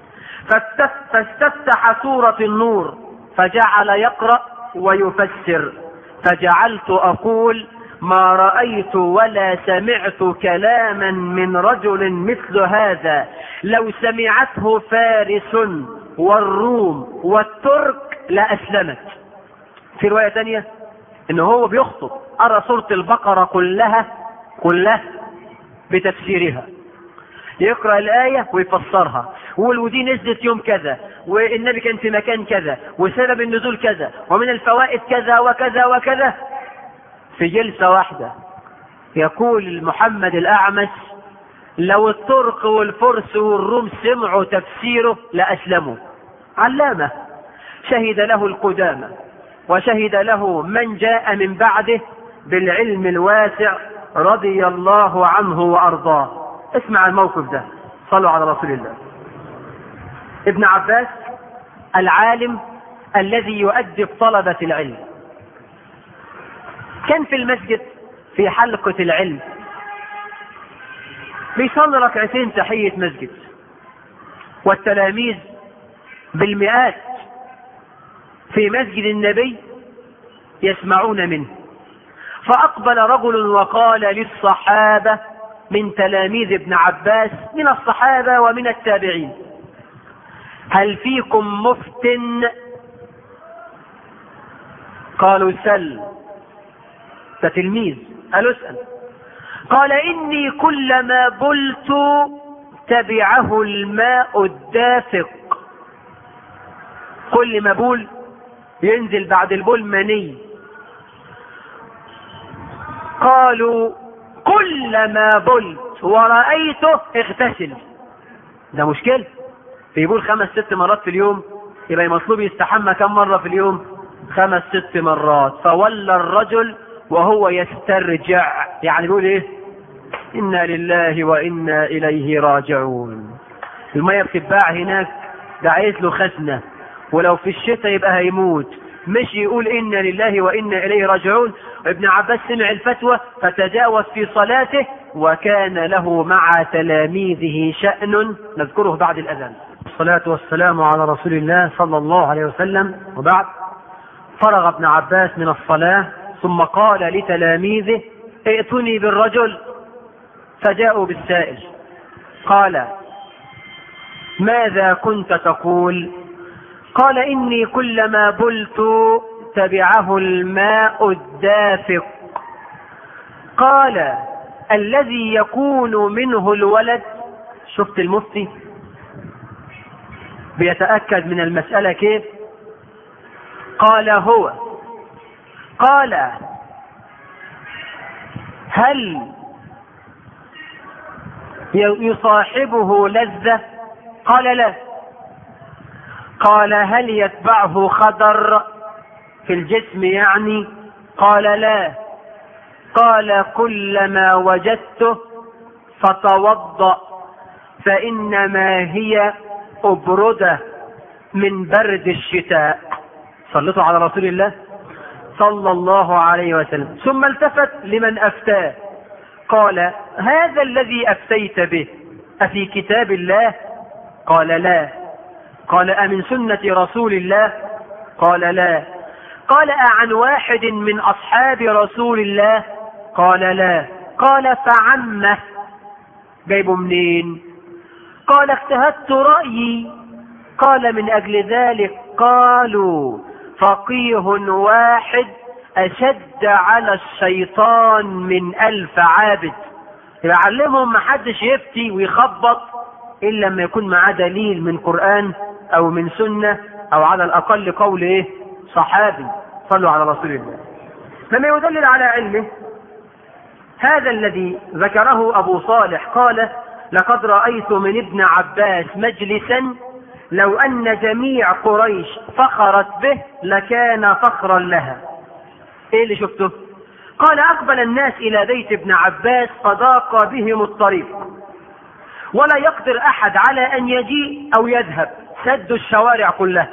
فاستفتح سورة النور فجعل يقرأ ويفسر فجعلت أقول ما رأيت ولا سمعت كلاما من رجل مثل هذا لو سمعته فارس والروم والترك لأسلمت في رواية تانية ان هو بيخطب ارى سورة البقرة كلها كلها بتفسيرها يقرأ الآية ويفسرها ويقول ودي نزلت يوم كذا والنبي كان في مكان كذا وسبب النزول كذا ومن الفوائد كذا وكذا وكذا في جلسة واحدة يقول محمد الأعمش لو الترك والفرس والروم سمعوا تفسيره لأسلموا علامة شهد له القدامى وشهد له من جاء من بعده بالعلم الواسع رضي الله عنه وأرضاه اسمع الموقف ده صلوا على رسول الله ابن عباس العالم الذي يؤدب طلبة العلم كان في المسجد في حلقة العلم بيصلي ركعتين تحية مسجد والتلاميذ بالمئات في مسجد النبي يسمعون منه فأقبل رجل وقال للصحابة من تلاميذ ابن عباس من الصحابة ومن التابعين هل فيكم مفت قالوا سل ده تلميذ قالوا اسأل قال إني كلما بلت تبعه الماء الدافق كل ما بول ينزل بعد البول مني قالوا كلما بلت ورأيته اغتسل ده مشكلة بيقول خمس ست مرات في اليوم يبقى مطلوب يستحمى كم مرة في اليوم خمس ست مرات فولى الرجل وهو يسترجع يعني بيقول ايه انا لله وانا اليه راجعون المية بتتباع هناك ده عايز له خزنة ولو في الشتاء يبقى هيموت مش يقول انا لله وانا اليه راجعون ابن عباس سمع الفتوى فتجاوز في صلاته وكان له مع تلاميذه شأن نذكره بعد الأذان الصلاة والسلام على رسول الله صلى الله عليه وسلم وبعد فرغ ابن عباس من الصلاة ثم قال لتلاميذه ائتني بالرجل فجاءوا بالسائل قال ماذا كنت تقول قال إني كلما بلت تبعه الماء الدافق قال الذي يكون منه الولد شفت المفتي بيتأكد من المسألة كيف قال هو قال هل يصاحبه لذة قال لا قال هل يتبعه خدر في الجسم يعني قال لا قال كلما وجدته فتوضأ فإنما هي أبردة من برد الشتاء صلتوا على رسول الله صلى الله عليه وسلم ثم التفت لمن أفتاه قال هذا الذي أفتيت به أفي كتاب الله قال لا قال أمن سنة رسول الله قال لا قال أعن واحد من أصحاب رسول الله قال لا قال فعمه جايبه منين قال اجتهدت رأيي قال من أجل ذلك قالوا فقيه واحد أشد على الشيطان من ألف عابد يعلمهم محدش يفتي ويخبط إلا لما يكون معاه دليل من قرآن أو من سنة أو على الأقل قول إيه صحابي صلوا على رسول الله لما يدلل على علمه هذا الذي ذكره أبو صالح قال لقد رأيت من ابن عباس مجلسا لو أن جميع قريش فخرت به لكان فخرا لها ايه اللي شفته قال اقبل الناس الى بيت ابن عباس فضاق بهم الطريق ولا يقدر احد على ان يجيء او يذهب سدوا الشوارع كلها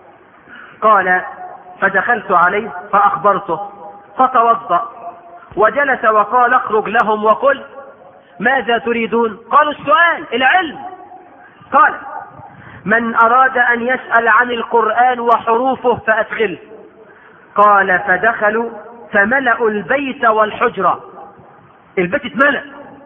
قال فدخلت عليه فاخبرته فتوضا وجلس وقال اخرج لهم وقل ماذا تريدون قالوا السؤال العلم قال من اراد ان يسال عن القران وحروفه فادخله قال فدخلوا فملأوا البيت والحجرة البيت اتملأ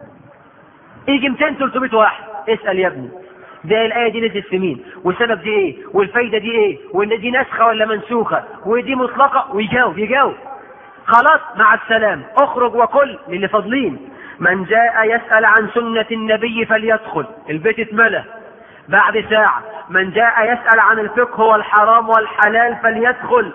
يجي 200 300 واحد اسأل يا ابني ده الآية دي نزلت في مين والسبب دي ايه والفايدة دي ايه وان دي نسخة ولا منسوخة ودي مطلقة ويجاوب يجاوب خلاص مع السلام اخرج وكل للي فاضلين من جاء يسأل عن سنة النبي فليدخل البيت اتملأ بعد ساعة من جاء يسأل عن الفقه والحرام والحلال فليدخل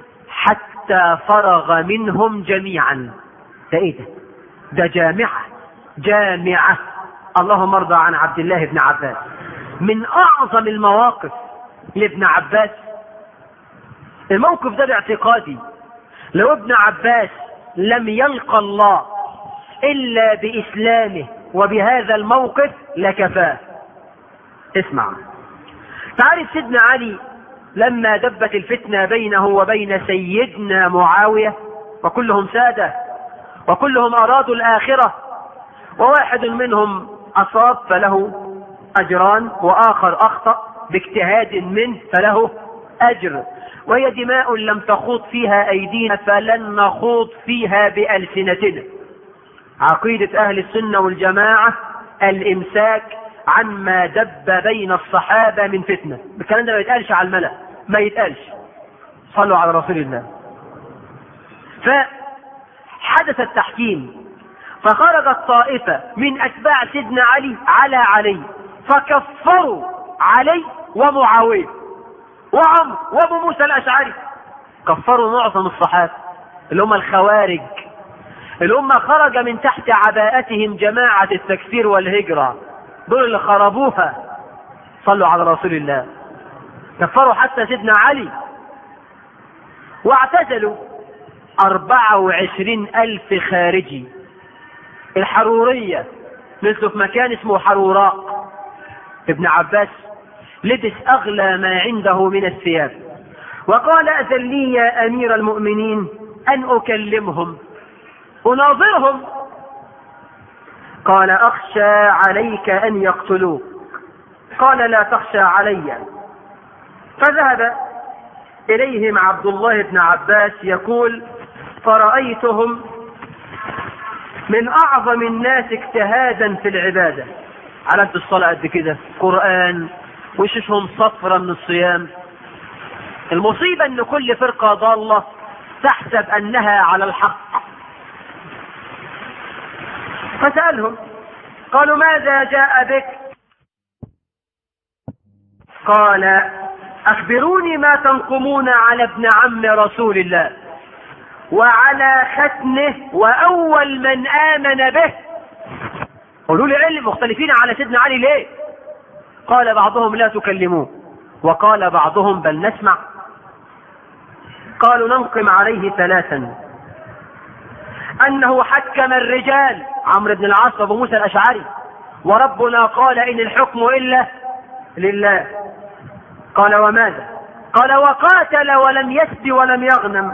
حتى فرغ منهم جميعا ده ايه ده ده جامعة جامعة اللهم ارضى عن عبد الله بن عباس من اعظم المواقف لابن عباس الموقف ده باعتقادي لو ابن عباس لم يلقى الله الا باسلامه وبهذا الموقف لكفاه اسمع تعرف سيدنا علي لما دبت الفتنة بينه وبين سيدنا معاوية وكلهم سادة وكلهم أرادوا الآخرة وواحد منهم أصاب فله أجران وآخر أخطأ باجتهاد منه فله أجر وهي دماء لم تخوض فيها أيدينا فلن نخوض فيها بألسنتنا عقيدة أهل السنة والجماعة الإمساك عما دب بين الصحابة من فتنة الكلام ده ما يتقالش على الملأ ما يتقالش صلوا على رسول الله فحدث التحكيم فخرجت طائفة من أتباع سيدنا علي على علي فكفروا علي ومعاوية وعمر وابو موسى الأشعري كفروا معظم الصحابة اللي هم الخوارج اللي هم خرج من تحت عباءتهم جماعة التكفير والهجرة دول اللي خربوها صلوا على رسول الله كفروا حتى سيدنا علي واعتزلوا أربعة وعشرين ألف خارجي الحرورية نزلوا في مكان اسمه حروراء ابن عباس لبس أغلى ما عنده من الثياب وقال أذن لي يا أمير المؤمنين أن أكلمهم أناظرهم قال أخشى عليك أن يقتلوك قال لا تخشى علي فذهب إليهم عبد الله بن عباس يقول فرأيتهم من أعظم الناس اجتهادا في العبادة على الصلاة قد كده قرآن وششهم صفرة من الصيام المصيبة ان كل فرقة ضالة تحسب انها على الحق فسألهم قالوا ماذا جاء بك قال أخبروني ما تنقمون على ابن عم رسول الله وعلى ختنه وأول من آمن به قولوا لي علم مختلفين على سيدنا علي ليه قال بعضهم لا تكلموه وقال بعضهم بل نسمع قالوا ننقم عليه ثلاثا انه حكم الرجال عمرو بن العاص وابو موسى الاشعري وربنا قال ان الحكم الا لله قال وماذا قال وقاتل ولم يسب ولم يغنم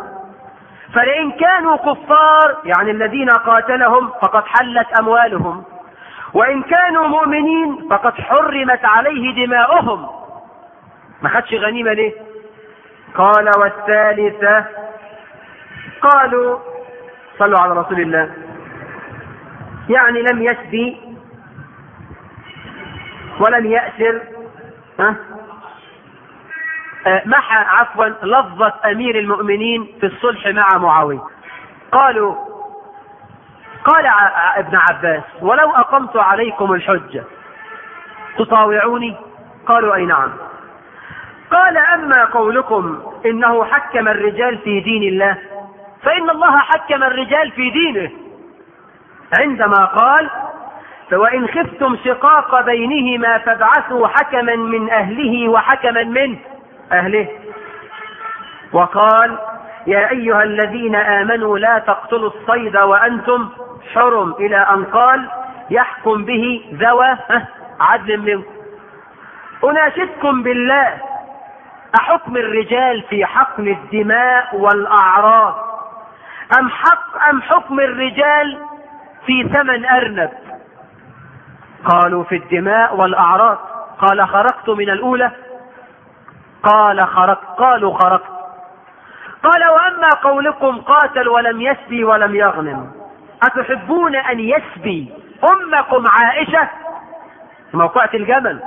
فلئن كانوا كفار يعني الذين قاتلهم فقد حلت اموالهم وإن كانوا مؤمنين فقد حرمت عليه دماؤهم ما خدش غنيمة ليه قال والثالثة قالوا صلوا على رسول الله يعني لم يسبي ولم يأسر ها آه، محى عفوا لفظة أمير المؤمنين في الصلح مع معاوية قالوا قال ابن عباس ولو أقمت عليكم الحجة تطاوعوني قالوا أي نعم قال أما قولكم إنه حكم الرجال في دين الله فإن الله حكم الرجال في دينه عندما قال وإن خفتم شقاق بينهما فابعثوا حكما من أهله وحكما من أهله وقال يا أيها الذين آمنوا لا تقتلوا الصيد وأنتم حرم إلى أن قال يحكم به ذوى عدل منكم أناشدكم بالله أحكم الرجال في حقن الدماء والأعراض أم حق أم حكم الرجال في ثمن أرنب قالوا في الدماء والأعراض قال خرقت من الأولى قال خرقت قالوا خرقت قال وأما قولكم قاتل ولم يسبي ولم يغنم أتحبون أن يسبي أمكم عائشة موقعة الجمل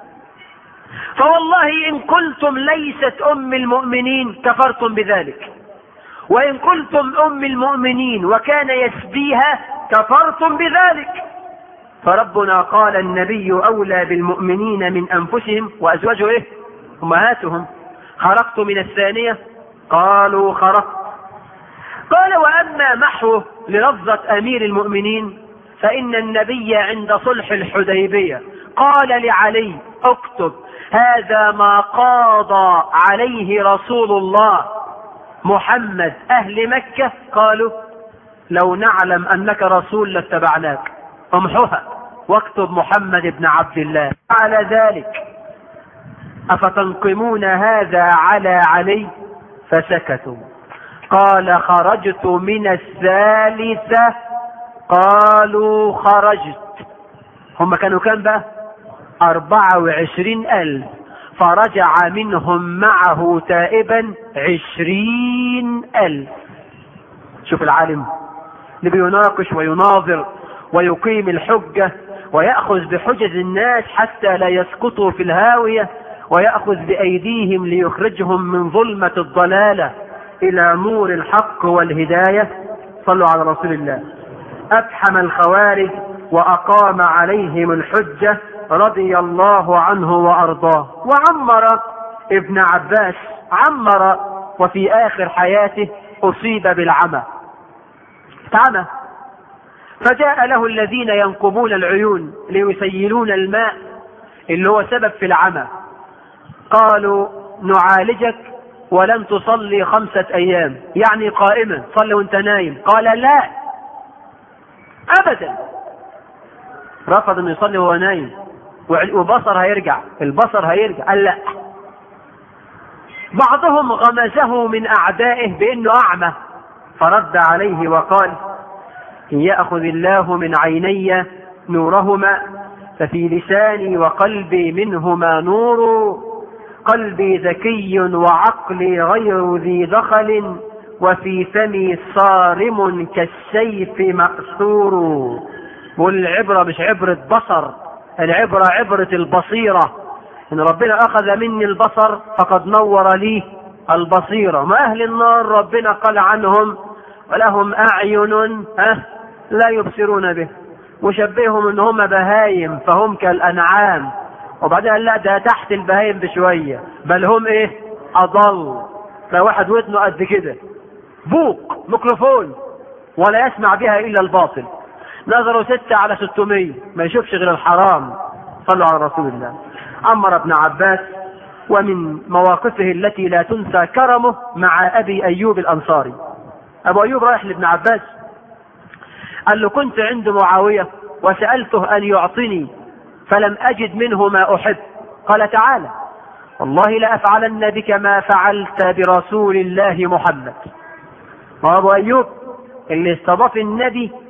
فوالله إن قلتم ليست أم المؤمنين كفرتم بذلك وإن قلتم أم المؤمنين وكان يسبيها كفرتم بذلك فربنا قال النبي أولى بالمؤمنين من أنفسهم وأزواجه إيه أمهاتهم خرقت من الثانية قالوا خرقت قال وأما محوه للفظة أمير المؤمنين فإن النبي عند صلح الحديبية قال لعلي اكتب هذا ما قاضى عليه رسول الله محمد أهل مكة قالوا لو نعلم أنك رسول لاتبعناك امحوها واكتب محمد بن عبد الله على ذلك أفتنقمون هذا على علي فسكتوا قال خرجت من الثالثة قالوا خرجت هم كانوا كام بقى أربعة وعشرين ألف فرجع منهم معه تائبا عشرين ألف شوف العالم اللي بيناقش ويناظر ويقيم الحجة ويأخذ بحجج الناس حتى لا يسقطوا في الهاوية ويأخذ بأيديهم ليخرجهم من ظلمة الضلالة إلى نور الحق والهداية صلوا على رسول الله أفحم الخوارج وأقام عليهم الحجة رضي الله عنه وأرضاه وعمر ابن عباس عمر وفي آخر حياته أصيب بالعمى تعمى فجاء له الذين ينقبون العيون ليسيلون الماء اللي هو سبب في العمى قالوا نعالجك ولن تصلي خمسة أيام يعني قائما صلي وانت نايم قال لا أبدا رفض أن يصلي وهو نايم وبصر هيرجع البصر هيرجع قال لا بعضهم غمزه من أعدائه بأنه أعمى فرد عليه وقال إن يأخذ الله من عيني نورهما ففي لساني وقلبي منهما نور قلبي ذكي وعقلي غير ذي دخل وفي فمي صارم كالسيف مأسور والعبرة مش عبرة بصر العبرة عبرة البصيرة إن ربنا أخذ مني البصر فقد نور لي البصيرة ما أهل النار ربنا قال عنهم ولهم أعين ها لا يبصرون به وشبههم ان هم بهايم فهم كالانعام وبعدين قال لا ده تحت البهايم بشويه بل هم ايه اضل فواحد ودنه قد كده بوق ميكروفون ولا يسمع بها الا الباطل نظروا ستة على ستمية ما يشوفش غير الحرام صلوا على رسول الله عمر بن عباس ومن مواقفه التي لا تنسى كرمه مع ابي ايوب الانصاري ابو ايوب رايح لابن عباس قال له كنت عند معاوية وسألته أن يعطني فلم أجد منه ما أحب قال تعالى والله لأفعلن بك ما فعلت برسول الله محمد وأبو أيوب اللي استضاف النبي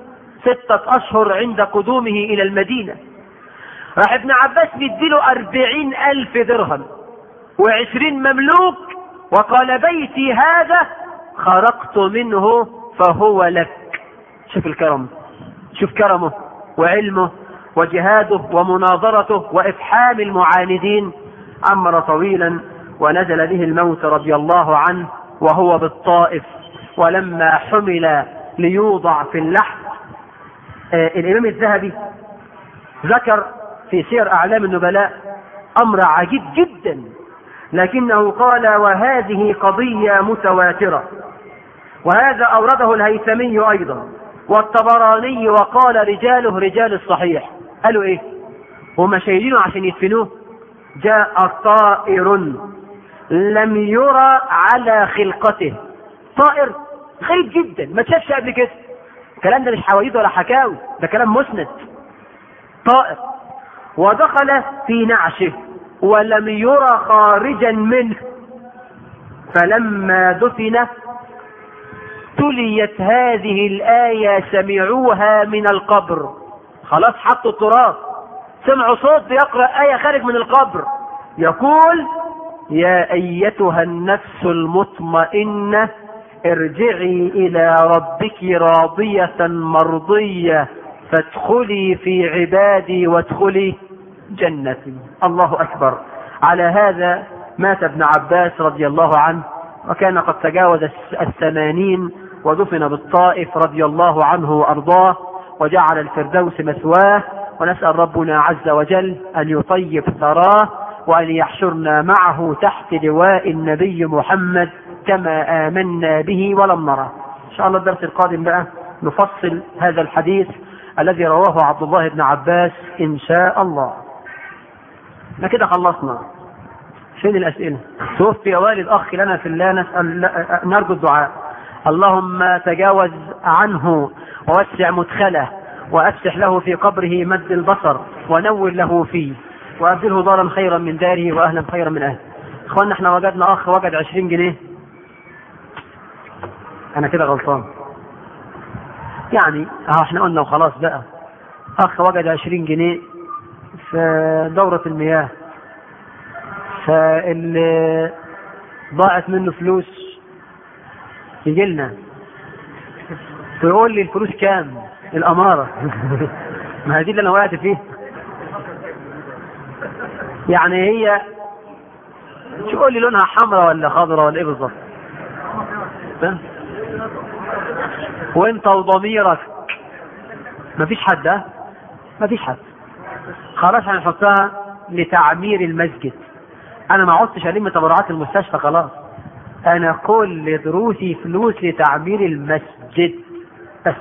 ستة أشهر عند قدومه إلى المدينة راح ابن عباس بيديله أربعين ألف درهم وعشرين مملوك وقال بيتي هذا خرقت منه فهو لك شوف الكرم شوف كرمه وعلمه وجهاده ومناظرته وإفحام المعاندين عمر طويلا ونزل به الموت رضي الله عنه وهو بالطائف ولما حمل ليوضع في اللحم آه الإمام الذهبي ذكر في سير أعلام النبلاء أمر عجيب جدا لكنه قال وهذه قضية متواترة وهذا أورده الهيثمي أيضا والطبراني وقال رجاله رجال الصحيح قالوا إيه هم شايلينه عشان يدفنوه جاء طائر لم يرى على خلقته طائر غريب جدا ما تشافش قبل كده الكلام ده مش حواديت ولا حكاوي ده كلام مسند طائر ودخل في نعشه ولم يرى خارجا منه فلما دفن تليت هذه الآية سمعوها من القبر خلاص حطوا التراب سمعوا صوت بيقرأ آية خارج من القبر يقول يا أيتها النفس المطمئنة ارجعي إلى ربك راضية مرضية فادخلي في عبادي وادخلي جنتي الله أكبر على هذا مات ابن عباس رضي الله عنه وكان قد تجاوز الثمانين ودفن بالطائف رضي الله عنه وأرضاه وجعل الفردوس مثواه ونسأل ربنا عز وجل أن يطيب ثراه وأن يحشرنا معه تحت لواء النبي محمد كما آمنا به ولم نره إن شاء الله الدرس القادم بقى نفصل هذا الحديث الذي رواه عبد الله بن عباس إن شاء الله احنا كده خلصنا فين الأسئلة توفي والد أخ لنا في الله نسأل نرجو الدعاء اللهم تجاوز عنه ووسع مدخله وأفسح له في قبره مد البصر ونور له فيه وأبدله دارا خيرا من داره وأهلا خيرا من أهله إخواننا احنا وجدنا أخ وجد عشرين جنيه أنا كده غلطان يعني اه احنا قلنا وخلاص بقى أخ وجد عشرين جنيه في دورة المياه فاللي ضاعت منه فلوس يجي لنا ويقول لي الفلوس كام الأمارة ما هذه اللي أنا وقعت فيه يعني هي شو قول لي لونها حمراء ولا خضراء ولا ايه بالظبط وانت وضميرك مفيش حد ها مفيش حد خلاص هنحطها لتعمير المسجد انا ما عدتش الم تبرعات المستشفى خلاص انا كل دروسي فلوس لتعمير المسجد بس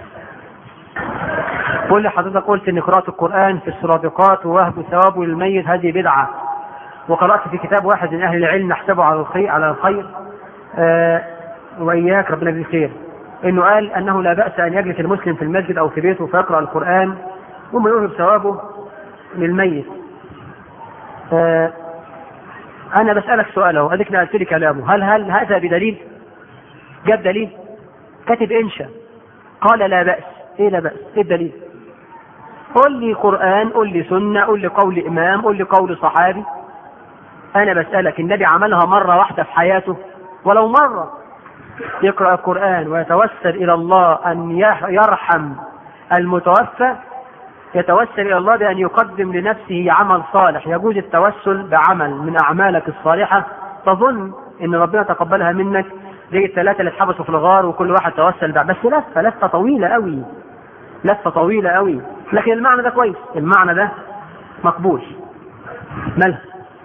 قول لحضرتك قلت ان قراءة القرآن في السرادقات ووهب ثوابه للميت هذه بدعة وقرأت في كتاب واحد من أهل العلم نحسبه على الخير على الخير آه وإياك ربنا يجزيه خير إنه قال أنه لا بأس أن يجلس المسلم في المسجد أو في بيته فيقرأ القرآن ثم يوهب ثوابه للميت آه أنا بسألك سؤال أهو أديك نقلت لي كلامه هل هل هذا بدليل؟ جاب دليل؟ كاتب إنشا قال لا بأس إيه لا بأس؟ إيه الدليل؟ قل لي قرآن قل لي سنة قل لي قول إمام قل لي قول صحابي أنا بسألك النبي عملها مرة واحدة في حياته ولو مرة يقرأ القرآن ويتوسل إلى الله أن يرحم المتوفى يتوسل إلى الله بأن يقدم لنفسه عمل صالح يجوز التوسل بعمل من أعمالك الصالحة تظن أن ربنا تقبلها منك زي الثلاثة اللي اتحبسوا في الغار وكل واحد توسل بقى بس لفة لفة طويلة قوي لفة طويلة قوي لكن المعنى ده كويس المعنى ده مقبول مالها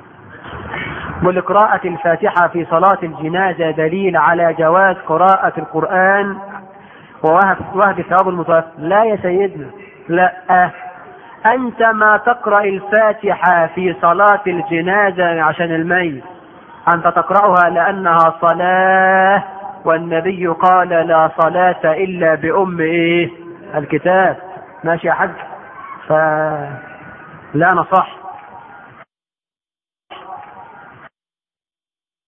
ولقراءة الفاتحة في صلاة الجنازة دليل على جواز قراءة القرآن ووهب وهب ثواب المتوفى لا يا سيدنا لا أنت ما تقرأ الفاتحة في صلاة الجنازة عشان الميت أنت تقرأها لأنها صلاة والنبي قال لا صلاة إلا بأم إيه الكتاب ماشي يا حاج فلا نصح